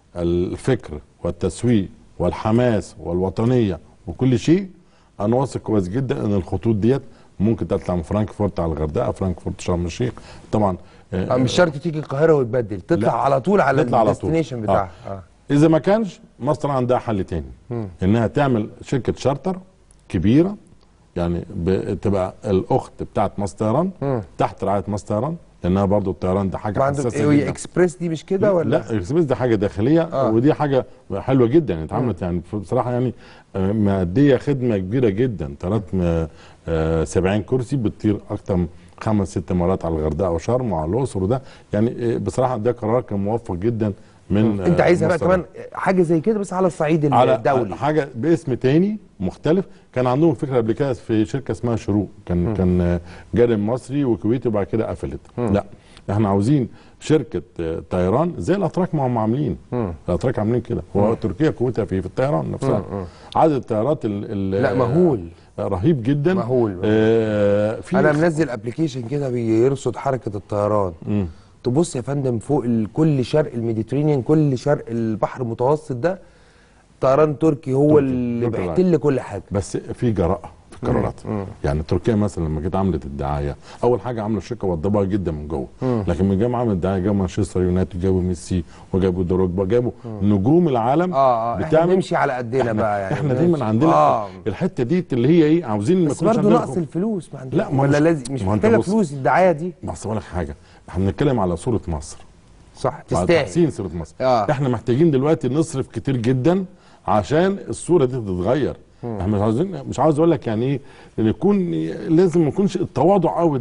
الفكر والتسويق والحماس والوطنيه وكل شيء انا واثق كويس جدا ان الخطوط ديت ممكن تطلع من فرانكفورت على الغردقه فرانكفورت شرم الشيخ طبعا آه، مش شرط تيجي القاهره وتبدل تطلع لا. على طول على تطلع على طول. الديستنيشن بتاعها آه. آه. اذا ما كانش مصر عندها حل تاني انها تعمل شركه شارتر كبيره يعني بتبقى الاخت بتاعت مصر طيران تحت رعايه مصر طيران لانها برضو الطيران ده حاجه ما عندهم حساسه ايه وهي جدا اكسبريس دي مش كده ولا لا اكسبريس دي حاجه داخليه آه. آه. ودي حاجه حلوه جدا يعني اتعملت يعني بصراحه يعني آه، ماديه خدمه كبيره جدا طيارات م- آه، 70 كرسي بتطير اكتر من خمس ست مرات على الغردقه وشرم وعلى الاقصر وده يعني آه، بصراحه ده قرار كان موفق جدا من انت آه، عايزها بقى مصر. كمان حاجه زي كده بس على الصعيد على الدولي حاجه باسم تاني مختلف كان عندهم فكره قبل كده في شركه اسمها شروق كان م. كان آه، جانب مصري وكويتي وبعد كده قفلت لا احنا عاوزين شركه آه، طيران زي الاتراك ما هم عاملين الاتراك عاملين كده هو تركيا قوتها في في الطيران نفسها عدد الطيارات ال ال لا، مهول. آه، رهيب جدا مهول. آه في انا منزل ابلكيشن كده بيرصد حركه الطيران تبص يا فندم فوق ال- كل شرق الميديترينيان كل شرق البحر المتوسط ده طيران تركي هو تركي. اللي تركي بيحتل كل حاجه بس في جراءه في قرارات يعني تركيا مثلا لما جت عملت الدعايه اول حاجه عملوا الشركه وضبها جدا من جوه لكن من جوه عملت الدعايه جابوا مانشستر يونايتد جابوا ميسي وجابوا دروجبا جابوا نجوم العالم اه اه احنا نمشي على قدنا بقى يعني احنا دايما عندنا آه. الحته دي اللي هي ايه عاوزين ما بس يكونش برضه عندنا نقص خوف. الفلوس ما عندنا لا، ما ولا مش- لازم مش ما أنت محتاجه بص. فلوس الدعايه دي بس اقول لك حاجه احنا بنتكلم على صوره مصر صح على تستاهل تحسين صوره مصر آه. احنا محتاجين دلوقتي نصرف كتير جدا عشان الصوره دي تتغير احنا مش عاوزين مش عاوز اقول لك يعني ايه ان يكون لازم ما يكونش التواضع قوي ده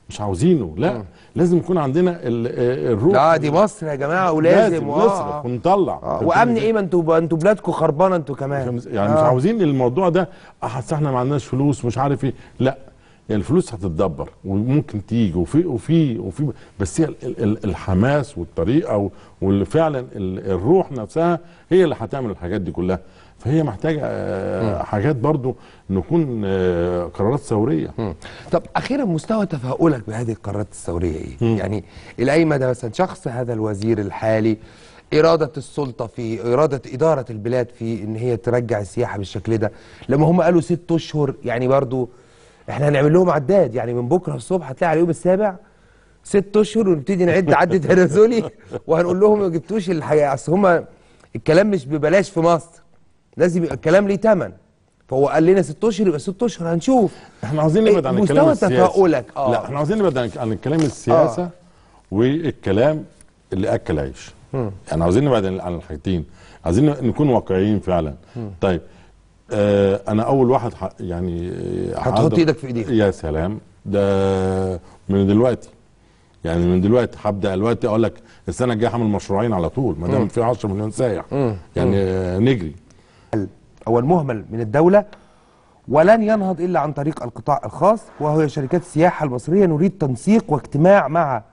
مش عاوزينه لا لازم يكون عندنا ال- آه، الروح لا دي مصر يا جماعه ولازم لازم آه، نصرف آه. ونطلع آه. وامن ايه ما انتوا انتوا بلادكم خربانه انتوا كمان يعني مش عاوزين الموضوع ده احس احنا ما عندناش فلوس مش عارف ايه لا يعني الفلوس هتتدبر وممكن تيجي وفي وفي وفي بس هي ال- ال- الحماس والطريقه و- واللي فعلا ال- الروح نفسها هي اللي هتعمل الحاجات دي كلها فهي محتاجه آه، حاجات برضو نكون آه، قرارات ثوريه طب اخيرا مستوى تفاؤلك بهذه القرارات الثوريه ايه؟ يعني الى اي مدى مثلا شخص هذا الوزير الحالي اراده السلطه في اراده اداره البلاد في ان هي ترجع السياحه بالشكل ده لما هم قالوا ست اشهر يعني برضو احنا هنعمل لهم عداد يعني من بكره الصبح هتلاقي على اليوم السابع ست اشهر ونبتدي نعد عد تنازلي وهنقول لهم ما جبتوش الحاجه اصل هم الكلام مش ببلاش في مصر لازم يبقى الكلام ليه ثمن فهو قال لنا ست اشهر يبقى ست اشهر هنشوف احنا عاوزين إيه نبعد عن مستوى الكلام السياسي تفاؤلك، آه. لا احنا عاوزين نبعد عن عن الكلام السياسه والكلام اللي اكل عيش يعني عاوزين نبعد عن عن الحاجتين عايزين نكون واقعيين فعلا طيب آه انا اول واحد ح- يعني آه، هتحط هقدر- إيدك في إيديها. يا سلام ده من دلوقتي يعني من دلوقتي هبدا دلوقتي اقول لك السنه الجايه هعمل مشروعين على طول ما دام في 10 مليون سايح يعني آه، نجري أو المهمل من الدولة ولن ينهض إلا عن طريق القطاع الخاص وهو شركات السياحة المصرية نريد تنسيق واجتماع مع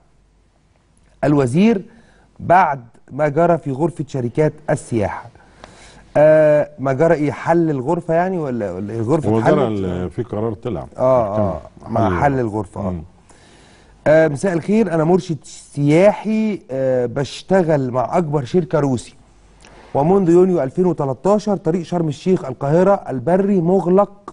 الوزير بعد ما جرى في غرفة شركات السياحة آه ما جرى إيه حل الغرفة يعني ولا ولا إيه غرفة هو حل جرى ال- في قرار طلع اه اه مع حل- حل الغرفة اه مم. آه مساء الخير انا مرشد سياحي آه بشتغل مع اكبر شركه روسي ومنذ يونيو 2013 طريق شرم الشيخ القاهره البري مغلق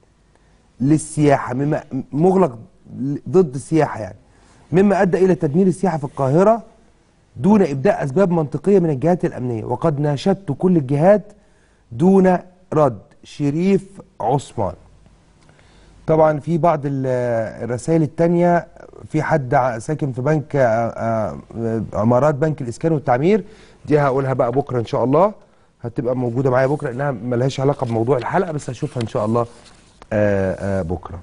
للسياحه مما مغلق ضد السياحه يعني مما ادى الى تدمير السياحه في القاهره دون ابداء اسباب منطقيه من الجهات الامنيه وقد ناشدت كل الجهات دون رد شريف عثمان طبعا في بعض ال- الرسائل التانية في حد ع- ساكن في بنك آه، آه، عمارات بنك الإسكان والتعمير دي هقولها بقى بكرة إن شاء الله هتبقى موجودة معايا بكرة إنها ملهاش علاقة بموضوع الحلقة بس هشوفها إن شاء الله آه، آه، بكرة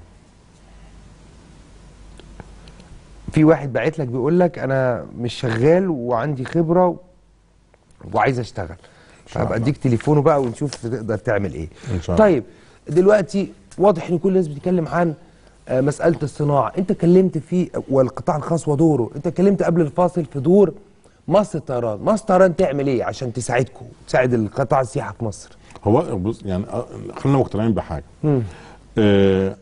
في واحد باعت لك بيقول لك أنا مش شغال وعندي خبرة و- وعايز أشتغل فهبقى أديك تليفونه بقى ونشوف تقدر تعمل إيه إن شاء الله. طيب دلوقتي واضح ان كل الناس بتتكلم عن آه، مساله الصناعه انت اتكلمت في والقطاع الخاص ودوره انت اتكلمت قبل الفاصل في دور مصر الطيران مصر الطيران تعمل ايه عشان تساعدكم تساعد القطاع السياحه في مصر هو بص يعني آه، خلينا مقتنعين بحاجه آه،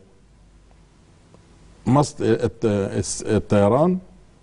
مصر الت- الس- الطيران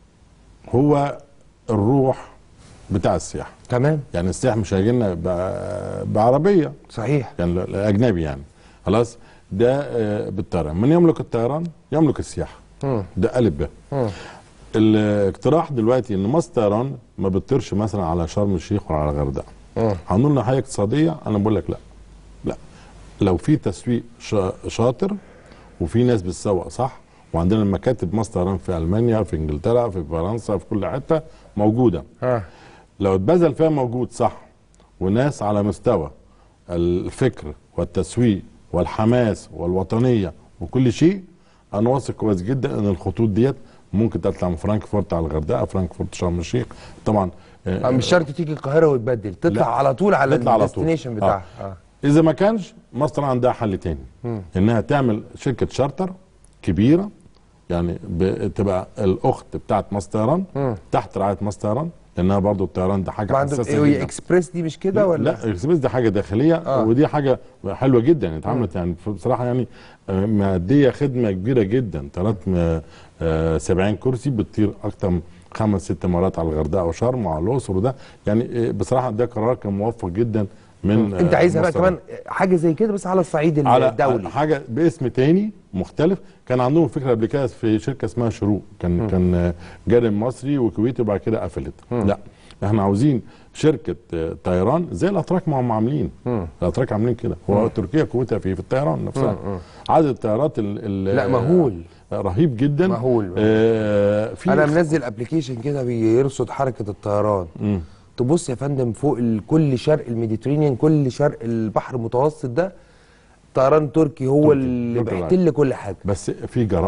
هو الروح بتاع السياحه تمام يعني السياح مش هيجي لنا ب- بعربيه صحيح يعني ل- الاجنبي يعني خلاص ده آه، بالطيران من يملك الطيران يملك السياحه ده الف ب الاقتراح دلوقتي ان مصر طيران ما بتطيرش مثلا على شرم الشيخ ولا على الغردقه هنقول لنا حاجه اقتصاديه انا بقول لك لا لا لو في تسويق شا- شاطر وفي ناس بتسوق صح وعندنا المكاتب مصر طيران في المانيا في انجلترا في فرنسا في كل حته موجوده اه لو اتبذل فيها موجود صح وناس على مستوى الفكر والتسويق والحماس والوطنيه وكل شيء انا واثق كويس جدا ان الخطوط ديت ممكن تطلع من فرانكفورت على الغردقه فرانكفورت شرم الشيخ طبعا آه، مش شرط تيجي القاهره وتبدل تطلع لا. على طول على تطلع على طول. الديستنيشن بتاعها آه. اذا ما كانش مصر عندها حل تاني انها تعمل شركه شارتر كبيره يعني بتبقى الاخت بتاعت مصر طيران تحت رعايه مصر طيران لانها برضو الطيران ده حاجه ما عندهم حساسه ايه وهي جدا اكسبريس دي مش كده ولا لا اكسبريس دي حاجه داخليه آه. آه. ودي حاجه حلوه جدا اتعملت يعني بصراحه يعني آه، ماديه خدمه كبيره جدا طيارات م- آه، 70 كرسي بتطير اكتر من خمس ست مرات على الغردقه وشرم وعلى الاقصر وده يعني آه، بصراحه ده قرار كان موفق جدا من انت آه، عايزها بقى مصر. كمان حاجه زي كده بس على الصعيد على الدولي حاجه باسم تاني مختلف كان عندهم فكره قبل كده في شركه اسمها شروق كان م. كان آه، جانب مصري وكويتي وبعد كده قفلت لا احنا عاوزين شركه آه، طيران زي الاتراك ما هم عاملين الاتراك عاملين كده هو تركيا قوتها في في الطيران نفسها عدد الطيارات ال ال لا، مهول. آه، رهيب جدا مهول. آه في انا منزل ابلكيشن كده بيرصد حركه الطيران تبص يا فندم فوق ال- كل شرق الميديترينيان كل شرق البحر المتوسط ده طيران تركي هو تركي. اللي تركي بيحتل كل حاجه بس في جراءه في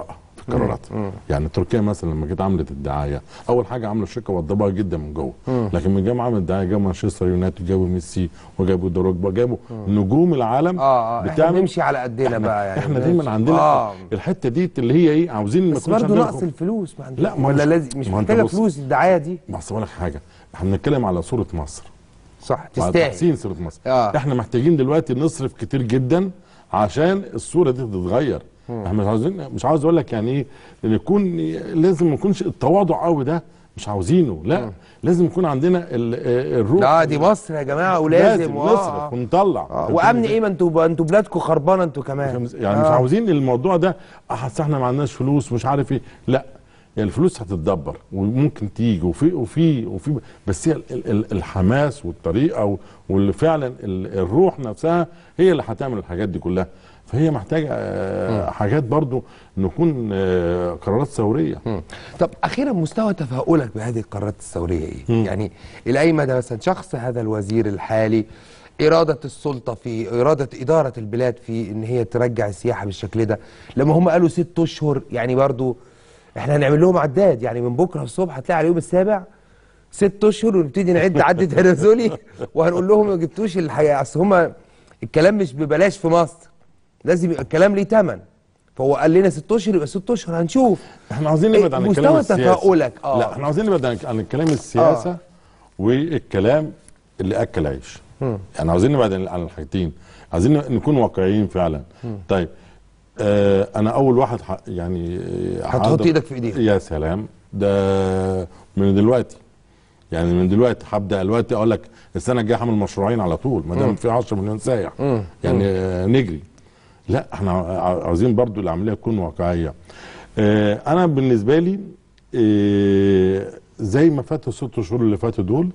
قرارات يعني تركيا مثلا لما جت عملت الدعايه اول حاجه عملوا الشركه وضبوها جدا من جوه لكن من جوه عملت الدعايه جابوا مانشستر يونايتد جابوا ميسي وجابوا دروجبا جابوا نجوم العالم اه اه احنا بتعمل بنمشي على قدنا بقى يعني احنا ماشي. دايما عندنا آه. الحته دي اللي هي ايه عاوزين ما بس يكونش برضه عندنا نقص الفلوس ما عندنا لا، ما ولا مش- لازم مش ما أنت محتاجه بص. فلوس الدعايه دي بس أقول لك حاجه احنا بنتكلم على صوره مصر صح على تستاهل تحسين صوره مصر آه. احنا محتاجين دلوقتي نصرف كتير جدا عشان الصوره دي تتغير احنا مش عاوزين مش عاوز اقول لك يعني ايه ان يكون لازم ما يكونش التواضع قوي ده مش عاوزينه لا لازم يكون عندنا ال- آه، الروح اه دي مصر يا جماعه ولازم لازم آه، نصرف آه. ونطلع آه. وامن ايه ما انتوا انتوا بلادكم خربانه انتوا كمان يعني مش عاوزين الموضوع ده احس احنا ما عندناش فلوس مش عارف ايه لا يعني الفلوس هتتدبر وممكن تيجي وفي وفي وفي بس هي ال- ال- الحماس والطريقه و- واللي فعلا ال- الروح نفسها هي اللي هتعمل الحاجات دي كلها فهي محتاجه آه، حاجات برضو نكون آه، قرارات ثوريه طب اخيرا مستوى تفاؤلك بهذه القرارات الثوريه ايه؟ يعني الى اي مدى مثلا شخص هذا الوزير الحالي اراده السلطه في اراده اداره البلاد في ان هي ترجع السياحه بالشكل ده لما هم قالوا ست اشهر يعني برضو احنا هنعمل لهم عداد يعني من بكره الصبح هتلاقي على اليوم السابع ست اشهر ونبتدي نعد عد تنازلي وهنقول لهم ما جبتوش الحقيقه اصل هم الكلام مش ببلاش في مصر لازم يبقى الكلام ليه ثمن فهو قال لنا ست اشهر يبقى ست اشهر هنشوف احنا عاوزين إيه نبعد عن مستوى الكلام السياسي تفاؤلك، آه. لا احنا عاوزين نبعد عن عن الكلام السياسه والكلام اللي اكل عيش يعني عاوزين نبعد عن عن الحاجتين عايزين نكون واقعيين فعلا طيب آه انا اول واحد ح- يعني آه، هتحط هقدر- إيدك في إيديها. يا سلام ده من دلوقتي يعني من دلوقتي هبدا دلوقتي اقول لك السنه الجايه هعمل مشروعين على طول ما دام في 10 مليون سايح يعني آه نجري لا احنا ع- عاوزين برضو العمليه تكون واقعيه آه انا بالنسبه لي آه زي ما فاتوا الست شهور اللي فاتوا دول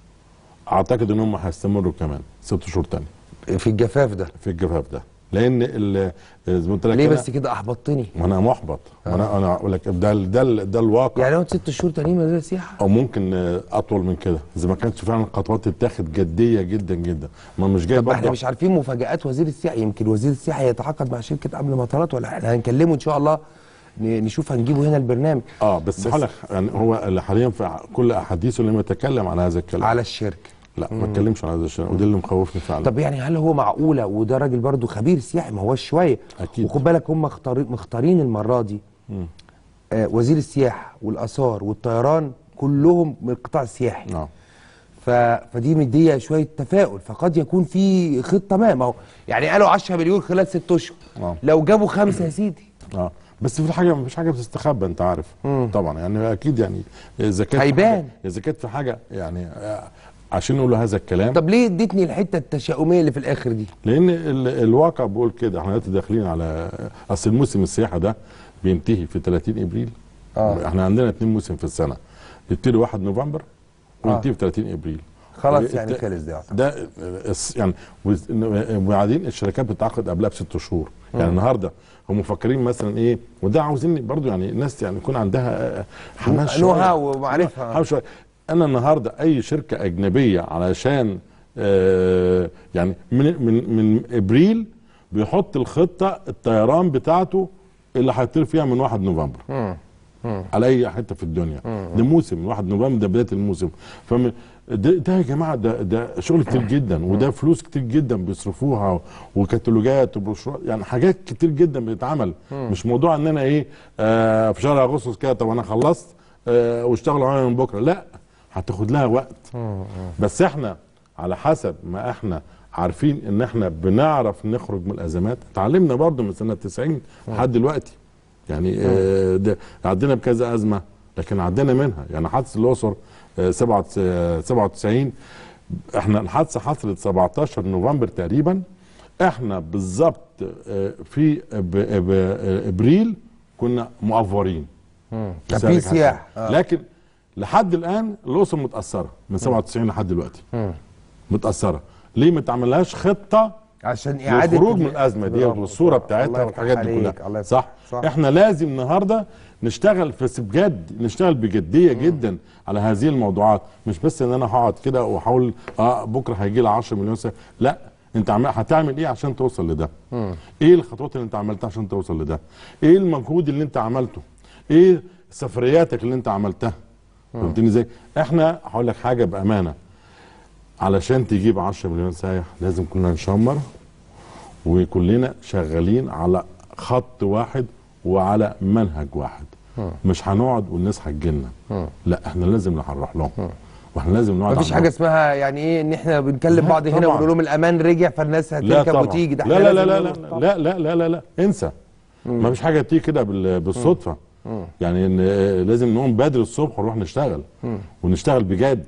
اعتقد ان هم هيستمروا كمان ست شهور تاني في الجفاف ده في الجفاف ده لان ال- زي ما قلت لك ليه أنا- بس كده احبطتني ما انا محبط ما انا انا اقول لك ده ال- ده ال- ده الواقع يعني هو ست شهور تانيين من غير سياحه او ممكن آه، اطول من كده اذا ما كانتش فعلا الخطوات تتاخد جديه جدا جدا ما مش جاي طب احنا برضه مش عارفين مفاجآت وزير السياحه يمكن وزير السياحه يتعاقد مع شركه امن مطارات ولا احنا هنكلمه ان شاء الله ن- نشوف هنجيبه هنا البرنامج اه بس, هقول لك يعني هو اللي حاليا في كل احاديثه لم يتكلم عن هذا الكلام على الشركه لا ما اتكلمش عن هذا الشيء وده اللي مخوفني فعلا طب يعني هل هو معقوله وده راجل برضه خبير سياحي ما هوش شويه أكيد. وخد بالك هم مختارين مختارين المره دي آه وزير السياحه والاثار والطيران كلهم من القطاع السياحي اه ف... فدي مديه شويه تفاؤل فقد يكون في خطه ما ما هو يعني قالوا 10 مليون خلال ست اشهر آه. لو جابوا خمسه يا سيدي اه بس في حاجه مفيش حاجه بتستخبى انت عارف طبعا يعني اكيد يعني اذا كانت في هيبان. حاجة- اذا كانت في حاجه يعني آه، عشان نقول هذا الكلام طب ليه اديتني الحته التشاؤميه اللي في الاخر دي لان ال- الواقع بيقول كده احنا دلوقتي داخلين على اصل الموسم السياحه ده بينتهي في 30 ابريل آه. احنا عندنا اتنين موسم في السنه يبتدي 1 نوفمبر وينتهي في 30 ابريل خلاص الت- يعني خلص ده يعتبر. ده الس- يعني وز- وبعدين الشركات بتعقد قبلها بست شهور يعني النهارده هم مفكرين مثلا ايه وده عاوزين برضو يعني الناس يعني يكون عندها آه، حماس نو شوية. هاو ومعرفة. حماس شوية. انا النهارده اي شركه اجنبيه علشان آه يعني من من من ابريل بيحط الخطه الطيران بتاعته اللي هيطير فيها من 1 نوفمبر على اي حته في الدنيا ده موسم 1 نوفمبر ده بدايه الموسم فم ده, ده يا جماعه ده ده شغل كتير جدا وده فلوس كتير جدا بيصرفوها وكتالوجات وبروشورات يعني حاجات كتير جدا بتتعمل مش موضوع ان انا ايه آه في شهر اغسطس كده طب انا خلصت آه واشتغلوا عليا من بكره لا هتاخد لها وقت بس احنا على حسب ما احنا عارفين ان احنا بنعرف نخرج من الازمات اتعلمنا برضو من سنه 90 لحد دلوقتي يعني آه ده عدينا بكذا ازمه لكن عدينا منها يعني حادثه الاقصر آه، سبعة- آه، 97 احنا الحادثه حصلت 17 نوفمبر تقريبا احنا بالظبط آه، في ب- ب- ابريل كنا مؤفورين كان في سياح آه. لكن لحد الان الاقصر متاثره من 97 لحد دلوقتي متاثره ليه ما تعملهاش خطه عشان اعاده للخروج من الازمه دي برافو. والصوره الله بتاعتها يفتح والحاجات دي عليك، كلها الله يفتح. صح؟, صح. احنا لازم النهارده نشتغل في بجد نشتغل بجديه جدا على هذه الموضوعات مش بس ان انا هقعد كده واحاول اه بكره هيجي لي 10 مليون سنة. لا انت عم... هتعمل ايه عشان توصل لده ايه الخطوات اللي انت عملتها عشان توصل لده ايه المجهود اللي انت عملته ايه سفرياتك اللي انت عملتها فهمتني ازاي احنا هقول لك حاجه بامانه علشان تجيب 10 مليون سايح لازم كلنا نشمر وكلنا شغالين على خط واحد وعلى منهج واحد مش هنقعد والناس هتجيلنا لا احنا لازم نروح لهم واحنا لازم نقعد مفيش على حاجه اسمها يعني ايه ان احنا بنكلم لا بعض هنا طبعاً. ونقول لهم الامان رجع فالناس لا هتركب طبعا وتيجي ده لا احنا لا لا لازم لا نقول- لا لا لا لا لا انسى ما فيش حاجه بتيجي كده بال- بالصدفه يعني إن آه، لازم نقوم بدري الصبح ونروح نشتغل ونشتغل بجد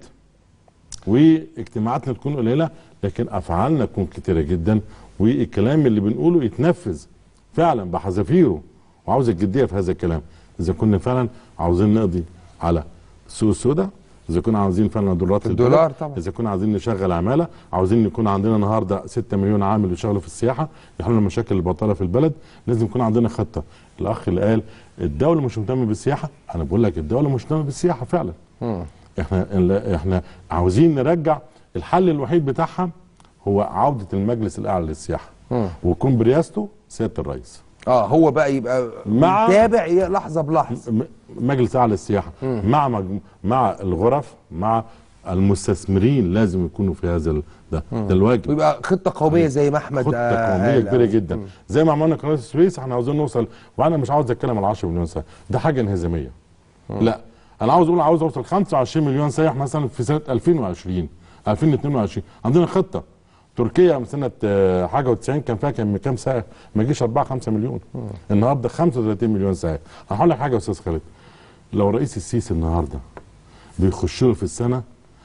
واجتماعاتنا تكون قليله لكن افعالنا تكون كتيره جدا والكلام اللي بنقوله يتنفذ فعلا بحذافيره وعاوز الجديه في هذا الكلام اذا كنا فعلا عاوزين نقضي على السوق السوداء اذا كنا عاوزين فعلا دولارات الدولار للبلد، طبعا. اذا كنا عاوزين نشغل عماله عاوزين يكون عندنا النهارده 6 مليون عامل يشتغلوا في السياحه يحلوا مشاكل البطاله في البلد لازم يكون عندنا خطه الاخ اللي قال الدوله مش مهتمه بالسياحه انا بقول لك الدوله مش مهتمه بالسياحه فعلا احنا احنا عاوزين نرجع الحل الوحيد بتاعها هو عوده المجلس الاعلى للسياحه ويكون برئاسته سياده الرئيس اه هو بقى يبقى مع- متابع ي- لحظه بلحظه م- مجلس اعلى للسياحه مع مجم... مع الغرف مع المستثمرين لازم يكونوا في هذا ال... ده ده الواجب ويبقى خطه قوميه زي ما احمد خطه آه، قوميه قال. كبيره جدا زي ما عملنا قناه السويس احنا عاوزين نوصل وانا مش عاوز اتكلم على 10 مليون سائح ده حاجه انهزاميه لا انا عاوز اقول عاوز اوصل 25 مليون سائح مثلا في سنه 2020 2022 عندنا خطه تركيا من سنه آه، حاجه و90 كان فيها كان كام سائح ما يجيش 4 5 مليون النهارده 35 مليون سائح انا هقول لك حاجه يا استاذ خالد لو رئيس السيسي النهارده بيخش له في السنه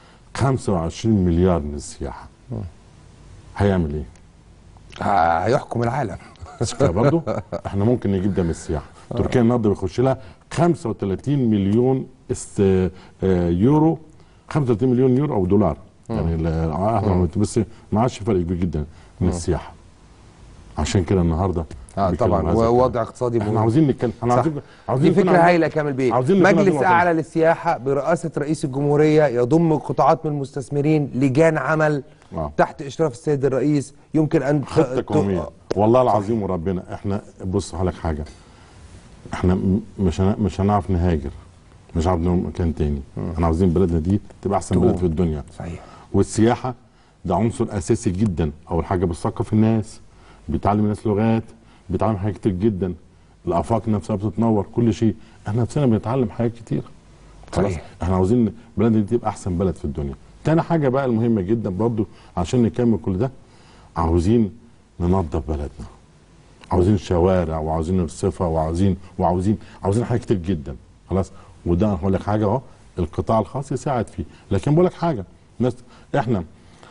25 مليار من السياحه هيعمل ايه؟ آه، هيحكم العالم مش كده برضه احنا ممكن نجيب ده من السياحه تركيا النهارده بيخش لها 35 مليون است آه، يورو 35 مليون يورو او دولار يعني ال- احنا بس ما عادش فرق كبير جدا من السياحه عشان كده النهارده اه بنتكلم طبعا هذا الكلام. ووضع اقتصادي احنا مهم. عاوزين نتكلم احنا صح. عاوزين دي عاوزين يكون فكره عندنا- هايله كامل بيه عاوزين نكون مجلس عندنا اعلى للسياحه برئاسه رئيس الجمهوريه يضم قطاعات من المستثمرين لجان عمل آه. تحت اشراف السيد الرئيس يمكن ان ت- خطه ت- قوميه والله العظيم وربنا احنا بص هقول لك حاجه احنا م- مش هن- مش هنعرف نهاجر مش هنعرف نروح مكان تاني احنا عاوزين بلدنا دي تبقى احسن تقوم. بلد في الدنيا صحيح والسياحه ده عنصر اساسي جدا اول حاجه بتثقف الناس بتعلم الناس لغات بتعلم حاجات كتير جدا الافاق نفسها بتتنور كل شيء احنا نفسنا بنتعلم حاجات كتير خلاص صحيح. احنا عاوزين بلدنا دي تبقى احسن بلد في الدنيا تاني حاجه بقى المهمه جدا برضو عشان نكمل كل ده عاوزين ننظف بلدنا عاوزين شوارع وعاوزين نرصفها وعاوزين وعاوزين عاوزين حاجات كتير جدا خلاص وده هقول لك حاجه اهو القطاع الخاص يساعد فيه لكن بقول لك حاجه الناس احنا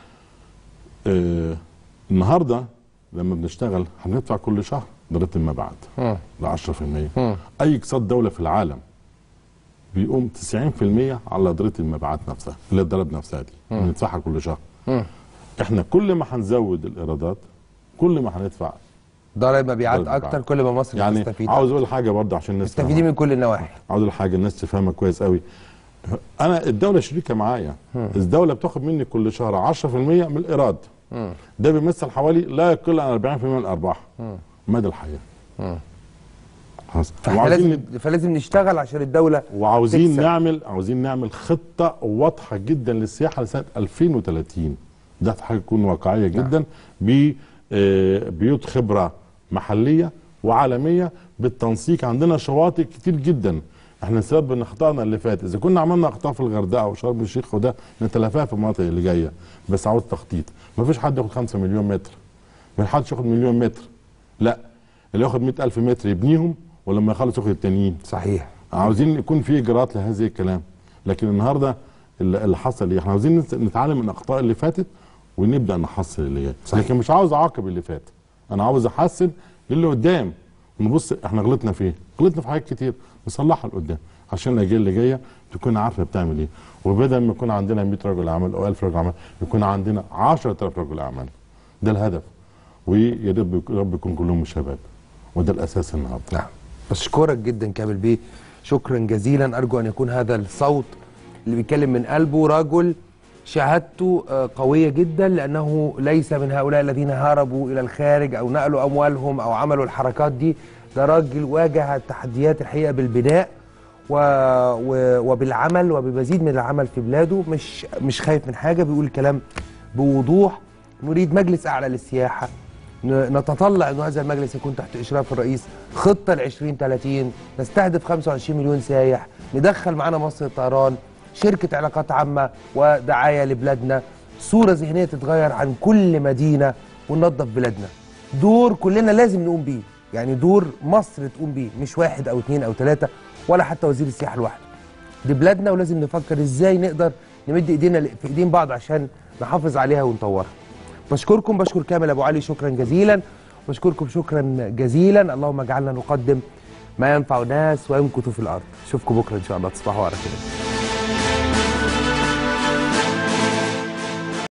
اه النهارده لما بنشتغل هندفع كل شهر ضريبه المبيعات ل 10% اي اقتصاد دوله في العالم بيقوم 90% على ضريبه المبيعات نفسها اللي هي الضرائب نفسها دي بندفعها كل شهر احنا كل ما هنزود الايرادات كل ما هندفع ضرائب مبيعات ضرائب اكتر مبيعات. كل ما مصر يعني تستفيد عاوز اقول حاجه برضه عشان الناس تستفيدي تفهمها. من كل النواحي عاوز اقول حاجه الناس تفهمها كويس قوي انا الدوله شريكه معايا الدوله بتاخد مني كل شهر 10% من الايراد ده بيمثل حوالي لا يقل عن 40% من الارباح مدى الحياه خلاص فاحنا وعاوزين لازم فلازم نشتغل عشان الدوله وعاوزين تكسب. نعمل عاوزين نعمل خطه واضحه جدا للسياحه لسنه 2030 ده حاجه تكون واقعيه جدا ب آه، بيوت خبره محليه وعالميه بالتنسيق عندنا شواطئ كتير جدا احنا سبب ان اخطائنا اللي فات اذا كنا عملنا اخطاء في الغردقه وشرم الشيخ وده نتلافاها في المناطق اللي جايه بس عاوز تخطيط ما فيش حد ياخد 5 مليون متر ما حدش ياخد مليون متر لا اللي ياخد 100000 متر يبنيهم ولما يخلص ياخد التانيين صحيح عاوزين يكون في اجراءات لهذه الكلام لكن النهارده اللي اللي حصل ايه احنا عاوزين نت- نتعلم من الاخطاء اللي فاتت ونبدا نحسن اللي جاي صحيح. لكن مش عاوز اعاقب اللي فات انا عاوز احسن اللي قدام نبص احنا غلطنا في ايه غلطنا في حاجات كتير نصلحها لقدام عشان الاجيال اللي جايه تكون عارفه بتعمل ايه وبدل ما يكون عندنا 100 رجل اعمال او 1000 رجل اعمال يكون عندنا 10000 رجل اعمال ده الهدف ويا رب يا رب يكون كلهم شباب وده الاساس النهارده نعم بشكرك جدا كامل بيه شكرا جزيلا ارجو ان يكون هذا الصوت اللي بيتكلم من قلبه رجل شهادته آه، قوية جدا لأنه ليس من هؤلاء الذين هربوا إلى الخارج أو نقلوا أموالهم أو عملوا الحركات دي ده راجل واجه التحديات الحقيقة بالبناء و... و... وبالعمل وبمزيد من العمل في بلاده مش مش خايف من حاجة بيقول الكلام بوضوح نريد مجلس أعلى للسياحة ن- نتطلع أن هذا المجلس يكون تحت إشراف الرئيس خطة ل 2030 نستهدف 25 مليون سايح ندخل معانا مصر الطيران شركة علاقات عامة ودعاية لبلادنا صورة ذهنية تتغير عن كل مدينة وننظف بلادنا دور كلنا لازم نقوم بيه يعني دور مصر تقوم بيه مش واحد أو اتنين أو تلاتة ولا حتى وزير السياحة لوحده دي بلادنا ولازم نفكر ازاي نقدر نمد ايدينا في ايدين بعض عشان نحافظ عليها ونطورها بشكركم بشكر كامل ابو علي شكرا جزيلا بشكركم شكرا جزيلا اللهم اجعلنا نقدم ما ينفع الناس ويمكث في الارض اشوفكم بكره ان شاء الله تصبحوا على خير